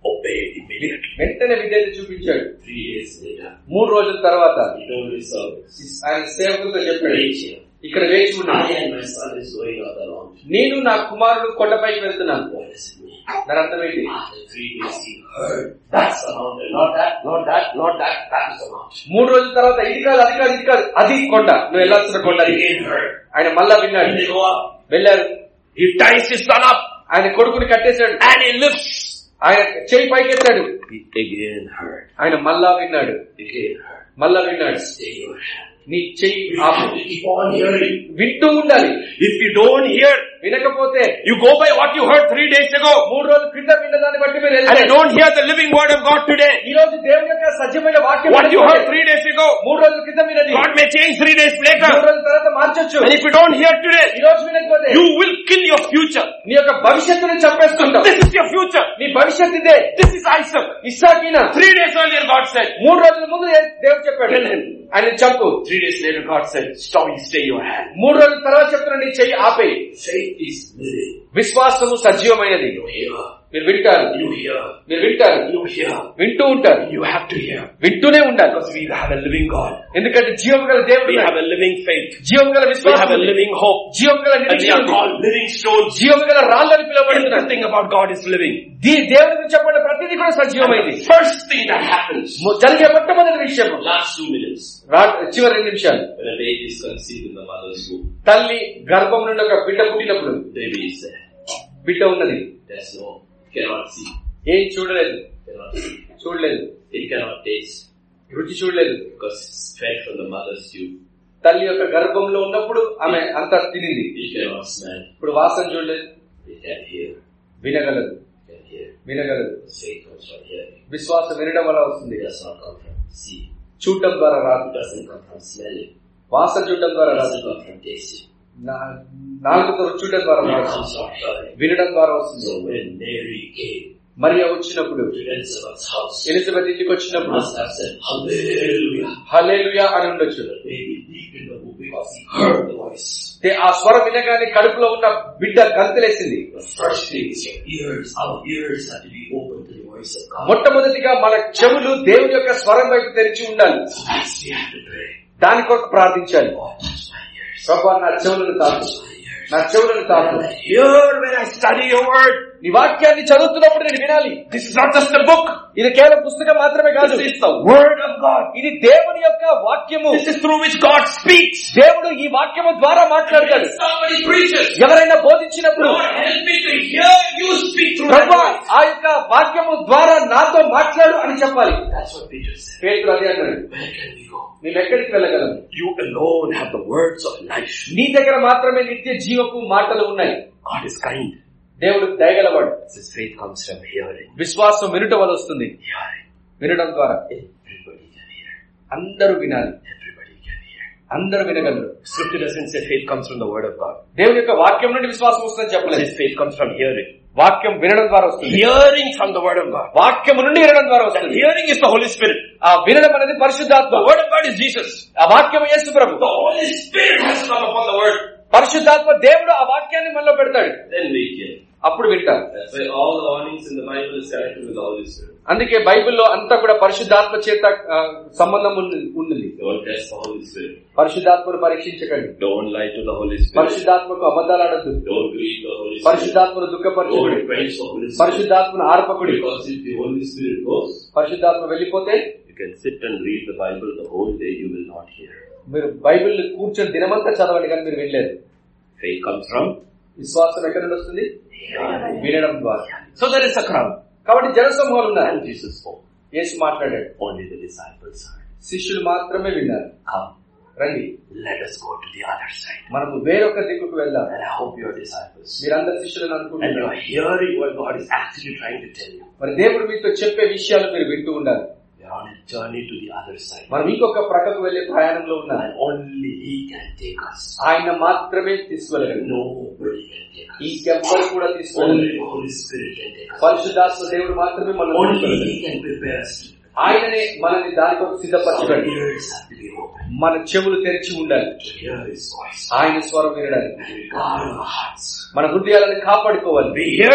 obeyed immediately. వెంటనే విధేయత చూపించాడు Three days later, మూడు రోజుల తర్వాత he told his servants, ఆయన సేవకులతో చెప్పాడు Wait here. ఇక్కడ వేచి I ఉన్నాను and my son is going out alone. నేను నా కుమారుడు కొండపైకి వెళ్తున్నాను What does it mean? దాని అర్థం ఏంటి After three days he heard, that's the mountain, not that, not that, not that, that is the mountain. మూడు రోజుల తర్వాత ఇది కాదు అది కాదు ఇది కాదు అది కొండ నువ్వు వెళ్ళాల్సిన కొండ అది Again heard. ఆయన మళ్ళా విన్నాడు And they go up. వెళ్ళారు He ties his son up ఆయన కొడుకుని కట్టేశాడు and he lifts. ఆయన చేయి పైకెత్తాడు He again heard. ఆయన మళ్ళా విన్నాడు Again heard. మళ్ళా విన్నాడు Stay your hand. నీ చెయ్యి You ఆపు have to keep on hearing. వింటూ ఉండాలి If you don't hear, వినకపోతే you go by what you heard three days ago. మూడు రోజుల క్రితం విన్న దాన్ని బట్టి మీరు And వెళ్తే you don't hear the living word of God today. ఈ రోజు దేవుని యొక్క సత్యమైన వాక్యం What you heard వినకపోతే, three days ago, మూడు రోజుల క్రితం వినది God may change three days మూడు later. రోజుల తర్వాత మార్చొచ్చు And if you don't hear today, ఈ రోజు వినకపోతే you will kill your future. నీ యొక్క భవిష్యత్తుని చంపేసుకుంటావు This is your future. నీ భవిష్యత్తు ఇదే This is Isaac. ఇస్సాకీనా Three days earlier God said. మూడు రోజుల ముందు ఏ- దేవుడు చెప్పాడు Kill him. ఆయన చంపు Three days later God said, stop, stay your hand. మూడు రోజుల తర్వాత చెప్తున్నా నీ చెయ్యి ఆపేయి Faith is living. విశ్వాసము సజీవమైనది You hear. మీరు వింటారు You hear. మీరు వింటారు You hear. వింటూ ఉంటారు You have to hear. వింటూనే ఉండాలి Because we have a living God. ఎందుకంటే జీవం గల దేవుడు We ఉన్నాడు. have a living faith. జీవం గల We విశ్వాసం have a ఉంది. living hope. జీవం గల And we నిరీక్షణ are ఉంది. called living stones. జీవం గల రాళ్ళని పిలవబడుతున్నారు Everything about God is living. దీ- దేవుడి గురించి చెప్పండి ప్రతిదీ కూడా సజీవమైంది The first thing that happens, మొ- జరిగే మొట్టమొదటి విషయం last two minutes, రా- చివరి రెండు నిమిషాలు when a baby is conceived in the mother's womb, తల్లి గర్భం నుండి ఒక బిడ్డ పుట్టినప్పుడు baby is there. బిడ్డ ఉన్నది There's no, cannot see, ఏం చూడలేదు cannot see. చూడలేదు It cannot taste రుచి చూడలేదు because it's fed from the mother's tube. తల్లి యొక్క గర్భంలో ఉన్నప్పుడు ఆమె అంతా తినింది It cannot smell. ఇప్పుడు వాసన చూడలేదు It can hear. వినగలదు It can hear. వినగలదు Faith comes from hearing. విశ్వాసం వినడం వల్ల వస్తుంది It does not come from seeing. చూడటం ద్వారా రాదు It doesn't come from smelling. వాసన చూడటం ద్వారా It రాదు doesn't come from tasting. నా- నాలుగుతో చూడటం ద్వారా It రాదు comes from hearing. వినడం ద్వారా వస్తుంది So when Mary came Mariya వచ్చినప్పుడు to Elizabeth's house, ఎలిజబెత్ ఇంటికి వచ్చినప్పుడు must have said, Hallelujah. Hallelujah అని ఉండొచ్చు The baby leaped in the womb because he heard the voice. తే- ఆ స్వరం వినగానే కడుపులో ఉన్న బిడ్డ గంతులేసింది The first thing is your ears, our ears have to be open to the voice of God. మొట్టమొదటిగా మన చెవులు దేవుని యొక్క స్వరం వైపు తెరిచి ఉండాలి So that's we have to pray. దాని కొరకు ప్రార్థించాలి Oh, touch my ears. ప్రభా నా చెవులను తాకు Touch my ears. నా చెవులను తాకు I hear when I study your word. నీ వాక్యాన్ని చదువుతున్నప్పుడు నేను వినాలి This is not just a book. ఇది కేవలం పుస్తకం మాత్రమే కాదు This is the word of God. ఇది దేవుని యొక్క వాక్యము This is through which God speaks. దేవుడు ఈ వాక్యము ద్వారా మాట్లాడతాడు When somebody preaches, ఎవరైనా బోధించినప్పుడు Lord help me to hear you speak through that ప్రభా voice. ఆ యొక్క వాక్యము ద్వారా నాతో మాట్లాడు అని చెప్పాలి That's what Peter said. పేతురు అదే అన్నాడు Where can we go? మేము ఎక్కడికి వెళ్ళగలం You alone have the words of life. నీ దగ్గర మాత్రమే నిత్య జీవపు మాటలు ఉన్నాయి God is kind. దేవుడు దయగలవాడు His faith comes from hearing. విశ్వాసం వినుట వల్ల వస్తుంది Hearing. వినడం ద్వారా Everybody can hear. అందరూ వినాలి Everybody can hear. అందరూ వినగలరు Scripture doesn't say faith comes from the word of God. దేవుని యొక్క వాక్యం నుండి విశ్వాసం వస్తుందని It చెప్పలేదు says faith comes from hearing. వాక్యం వినడం ద్వారా వస్తుంది Hearing from the word of God. వాక్యం నుండి వినడం ద్వారా That వస్తుంది hearing is the Holy Spirit. ఆ వినడం అనేది పరిశుద్ధాత్మ The word of God is Jesus. ఆ వాక్యం యేసు ప్రభు The Holy Spirit has to come upon the word. పరిశుద్ధాత్మ దేవుడు ఆ వాక్యాన్ని మనలో పెడతాడు Then we hear. అప్పుడు వింటారు That's why all the warnings in the Bible is connected with the Holy Spirit. అందుకే బైబిల్లో అంతా కూడా పరిశుద్ధాత్మ చేత ఆ, సంబంధం ఉంది ఉన్నది Don't test the Holy Spirit. పరిశుద్ధాత్మను పరీక్షించకండి Don't lie to the Holy Spirit. పరిశుద్ధాత్మకు అబద్ధాలు ఆడద్దు Don't grieve the Holy Spirit. పరిశుద్ధాత్మను దుఃఖపరచుకుడి Don't quench the Holy Spirit. పరిశుద్ధాత్మను ఆర్పకుడి Because if the Holy Spirit goes, పరిశుద్ధాత్మ వెళ్ళిపోతే you can sit and read the Bible the whole day, you will not hear. మీరు Bible కూర్చొని దినమంతా చదవండి కానీ మీరు వెళ్ళలేదు Faith comes from విశ్వాసం ఎక్కడి నుండి వస్తుంది hearing. వినడం ద్వారా So there is a crowd. కాబట్టి జనసమూహాలు ఉన్నారు And Jesus spoke. యేసు మాట్లాడాడు Only the disciples heard. శిష్యులు మాత్రమే విన్నారు Come, రండి let us go to the other side. మనము వేరొక దిక్కుకు వెళ్దాం And I hope you are disciples. మీరందరు శిష్యులను And you అనుకుంటున్నారు are hearing what God is actually trying to tell you. మరి దేవుడు మీతో చెప్పే విషయాలు మీరు వింటూ ఉండాలి We are on a journey to the other side. మనం ఇంకొక ప్రక్కకు వెళ్లే ప్రయాణంలో ఉన్నారు And only He can take us. ఆయన మాత్రమే తీసుకెళ్ళగలరు Nobody can take us. ఇంకెవ్వరు కూడా Only తీసుకెళ్ళగలరు the Holy Spirit can take us. పరిశుద్ధాత్మ దేవుడు మాత్రమే మనం Only He can prepare us. ఆయననే మనల్ని దానికొక Our సిద్ధపరచగలడు ears have to be open మన చెవులు తెరిచి ఉండాలి to hear His voice. ఆయన స్వరం వినడానికి And we guard our hearts. మన హృదయాలను కాపాడుకోవాలి We hear,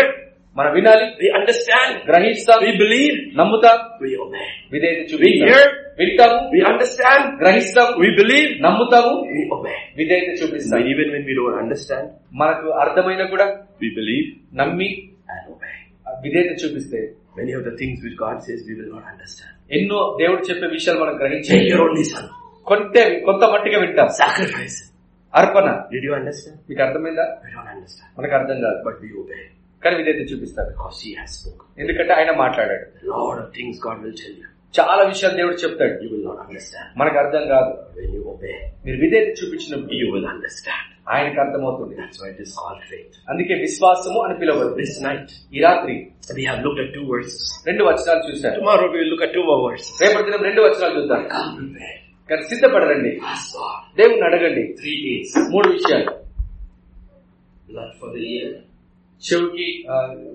మనం వినాలి We understand. గ్రహిస్తాం We believe. నమ్ముతాం We obey. విధేయత We చూపిస్తాం hear. వింటాము We understand. గ్రహిస్తాం We believe. నమ్ముతాము We obey. విధేయత చూపిస్తాం But even when we don't understand, మనకు అర్థమైన కూడా we believe నమ్మి and obey. విధేయత చూపిస్తే Many of the things which God says we will not understand. ఎన్నో దేవుడు చెప్పే విషయాలు మనం Take గ్రహించే your only son. కొంటే కొంత మట్టిగా వింటాం Sacrifice. him. అర్పణ Did you understand? మీకు అర్థమైందా We don't understand. మనకు అర్థం కాదు But we obey. కానీ విధేయత చూపిస్తారు Because he has spoken. ఎందుకంటే ఆయన మాట్లాడాడు A lot of things God will tell you. చాలా విషయాలు దేవుడు చెప్తాడు You will not understand. మనకు అర్థం కాదు When you obey, మీరు విధేయత చూపించినప్పుడు you will understand. ఆయనకు అర్థమవుతుంది That's why it is called faith. అందుకే విశ్వాసము అని పిలువబడింది This night, ఈ రాత్రి we have looked at two verses. రెండు వచనాలు చూశారు Tomorrow we will look at two more verses. రేపటి దినం రెండు వచనాలు చూద్దాం Come prepared. కానీ సిద్ధపడరండి Ask God. దేవుని అడగండి Three days. మూడు విషయాలు Blood for the ear, చెవికి ఆ,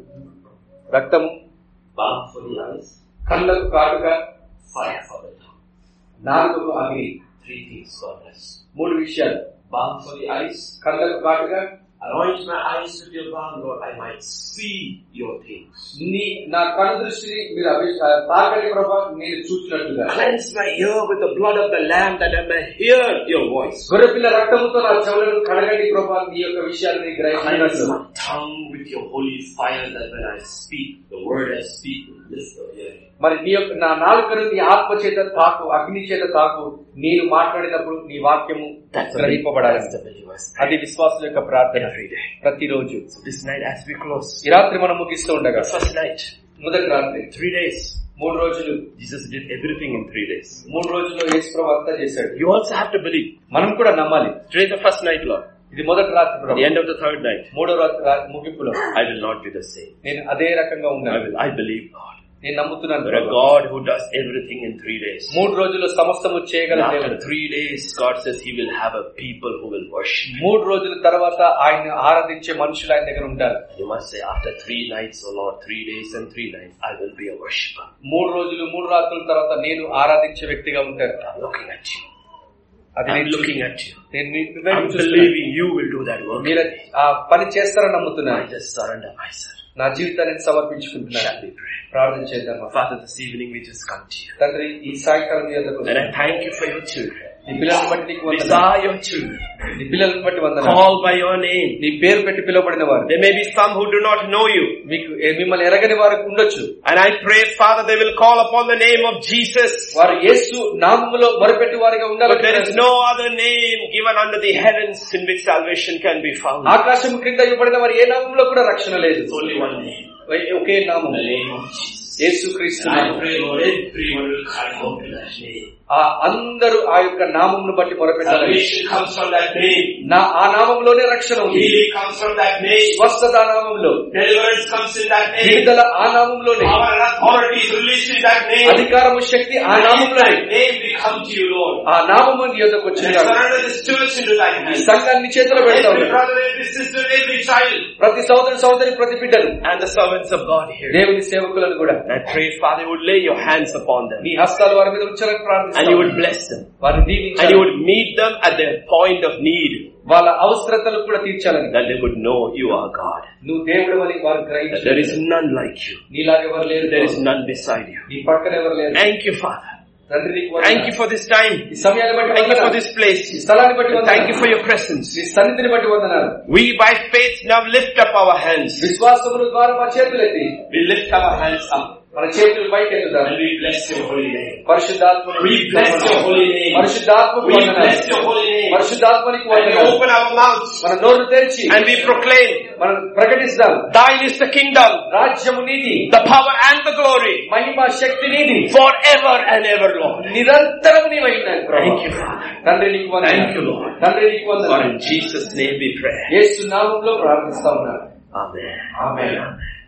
రక్తము balm for the eyes, కళ్ళకు కాటుక fire for the tongue. నాలుగు అగ్ని Three things God bless. మూడు విషయాలు Balm for the eyes. కళ్ళకు కాటుక Anoint my eyes with your balm, Lord, I might see your things. నీ నా కను దృష్టిని మీరు అభి ఆ, తాకండి ప్రభా నేను చూసినట్లుగా Cleanse my ear with the blood of the Lamb that I may hear your voice. గొర్రెపిల్ల రక్తముతో నా చెవులను కడగండి ప్రభా నీ యొక్క విషయాన్ని Cleanse గ్రహించినట్లు my tongue with your holy fire that when I speak, the word I speak will lift your hearing. మరి నీ యొక్క నా నాలుకను నీ ఆత్మ చేత తాకు అగ్ని చేత తాకు నేను మాట్లాడినప్పుడు నీ వాక్యము గ్రహింపబడాలి That's the believer's అది విశ్వాసం యొక్క ప్రార్థన every day. ప్రతిరోజు So this night as we close, ఈ రాత్రి మనం ముగిస్తూ ఉండగా first night, మొదటి రాత్రి three days, మూడు రోజులు Jesus did everything in three days. మూడు రోజుల్లో యేసు ప్రభు అంతా చేశాడు You also have to believe. మనం కూడా నమ్మాలి Today the first night, Lord. ఇది మొదటి రాత్రి At Prabhu the end of the third night, మూడో రాత్రి రా- ముగింపులో I will not be the same. నేను అదే రకంగా I ఉన్నాను will. I believe God. నేను నమ్ముతున్నాను But a Prabhu. God who does everything in three days. మూడు రోజుల్లో సమస్తము చేయగల And దేవుడు after three days, God says He will have a people who will worship. మూడు రోజుల తర్వాత ఆయన ఆరాధించే మనుషులు ఆయన దగ్గర ఉంటారు You must say, after three nights, O Lord, three days and three nights, I will be a worshiper. మూడు రోజులు మూడు రాత్రుల తర్వాత నేను ఆరాధించే వ్యక్తిగా ఉంటారు I'm looking at you. అది I'm నేను looking చూ- at you. నేను మీ- I'm వైపు చూస్తున్నాను. believing you will do that work. మీరు ఆ పని చేస్తారని నమ్ముతున్నాను I just surrender myself. నా జీవితాన్ని సమర్పించుకుంటున్నాను Shall we pray? ప్రార్థన చేద్దాం Father, this evening we just come to you. తండ్రి ఈ సాయంకాలం మీ వద్దకు And I వస్తున్నాను. thank you for your children. నీ పిల్లలను బట్టి నీకు These వందనాలు. are your children. నీ పిల్లలను బట్టి వందన Called by your name. నీ పేరు పెట్టి పిలువబడిన వారు There may be some who do not know you. మీకు ఏ- మిమ్మల్ని ఎరగని వారు ఉండొచ్చు And I pray, Father, they will call upon the name of Jesus. వారు యేసు నామములో మొరపెట్టి వారిగా But there is ఉండాలి no other name given under the heavens in which salvation can be found. ఆకాశం క్రింద ఇవ్వబడిన వారు ఏ నామంలో కూడా రక్షణ లేదు There's only one name. ఒకే నామం The name of Jesus. యేసు క్రీస్తు And I నామం. pray, Lord, everyone will cry out to that name. ఆ అందరూ ఆ యొక్క నామమును బట్టి మొరపెట్టాలి Salvation comes from that name. నా ఆ నామంలోనే రక్షణ ఉంది Healing comes from that name. స్వస్థత ఆ నామంలో Deliverance comes in that name. విడుదల ఆ నామంలోనే Power and authority is released in that name. అధికారము శక్తి ఆ And in నామంలోనే that name we come to you, Lord. ఆ నామము నీ యొద్దకు And వచ్చింది I surrender this church into thy ఈ hands. సంఘాన్ని చేతిలో పెడతా Every ఉన్నాను. brother, every sister, every child. ప్రతి సోదరు సోదరి ప్రతి బిడ్డలు And the servants of God here. దేవుని సేవకులను కూడా And I pray, Father, you would lay your hands upon them. నీ హస్తాలు వారి మీద ఉంచాలని And you ప్రార్థిస్తాను would bless them. వారిని And you దీవించాలి would meet them at their point of need. వాళ్ళ అవసరతలు కూడా తీర్చాలని That they would know you are God. నువ్వు దేవుడు అని వారు That there గ్రహించాలి is none like you. నీలాగెవరు లేరు There is none beside you. నీ పక్కన ఎవరు లేరు Thank you, Father. తండ్రి నీకు వందనాలు. Thank you for this time. ఈ సమయాన్ని బట్టి Thank you for వందనాలు. this place. ఈ స్థలాన్ని బట్టి And వందనాలు. thank you for your presence. నీ సన్నిధిని బట్టి వందనాలు We by faith now lift up our hands. విశ్వాసముల ద్వారా మా చేతులెత్తి We lift our hands up మన చేతులు పైకి ఎత్తుదాం and we bless your holy name. పరిశుద్ధాత్మని We bless your holy name. పరిశుద్ధాత్మకు We వందనాలు bless your holy name. పరిశుద్ధాత్మనికి And we వందనాలు open our mouths మన నోరు తెరిచి and we proclaim, మనం ప్రకటిస్తాం Thine is the kingdom, రాజ్యము నీది the power and the glory మహిమ శక్తి నీది forever and ever, Lord. నిరంతరం నీవైనాయి Thank you, Father. తండ్రి నీకు వందనాలు. Thank you, Lord. తండ్రి నీకు For వందనాలు in Jesus' name we pray. యేసు నామంలో ప్రార్థిస్తా ఉన్నాను Amen. ఆమేన్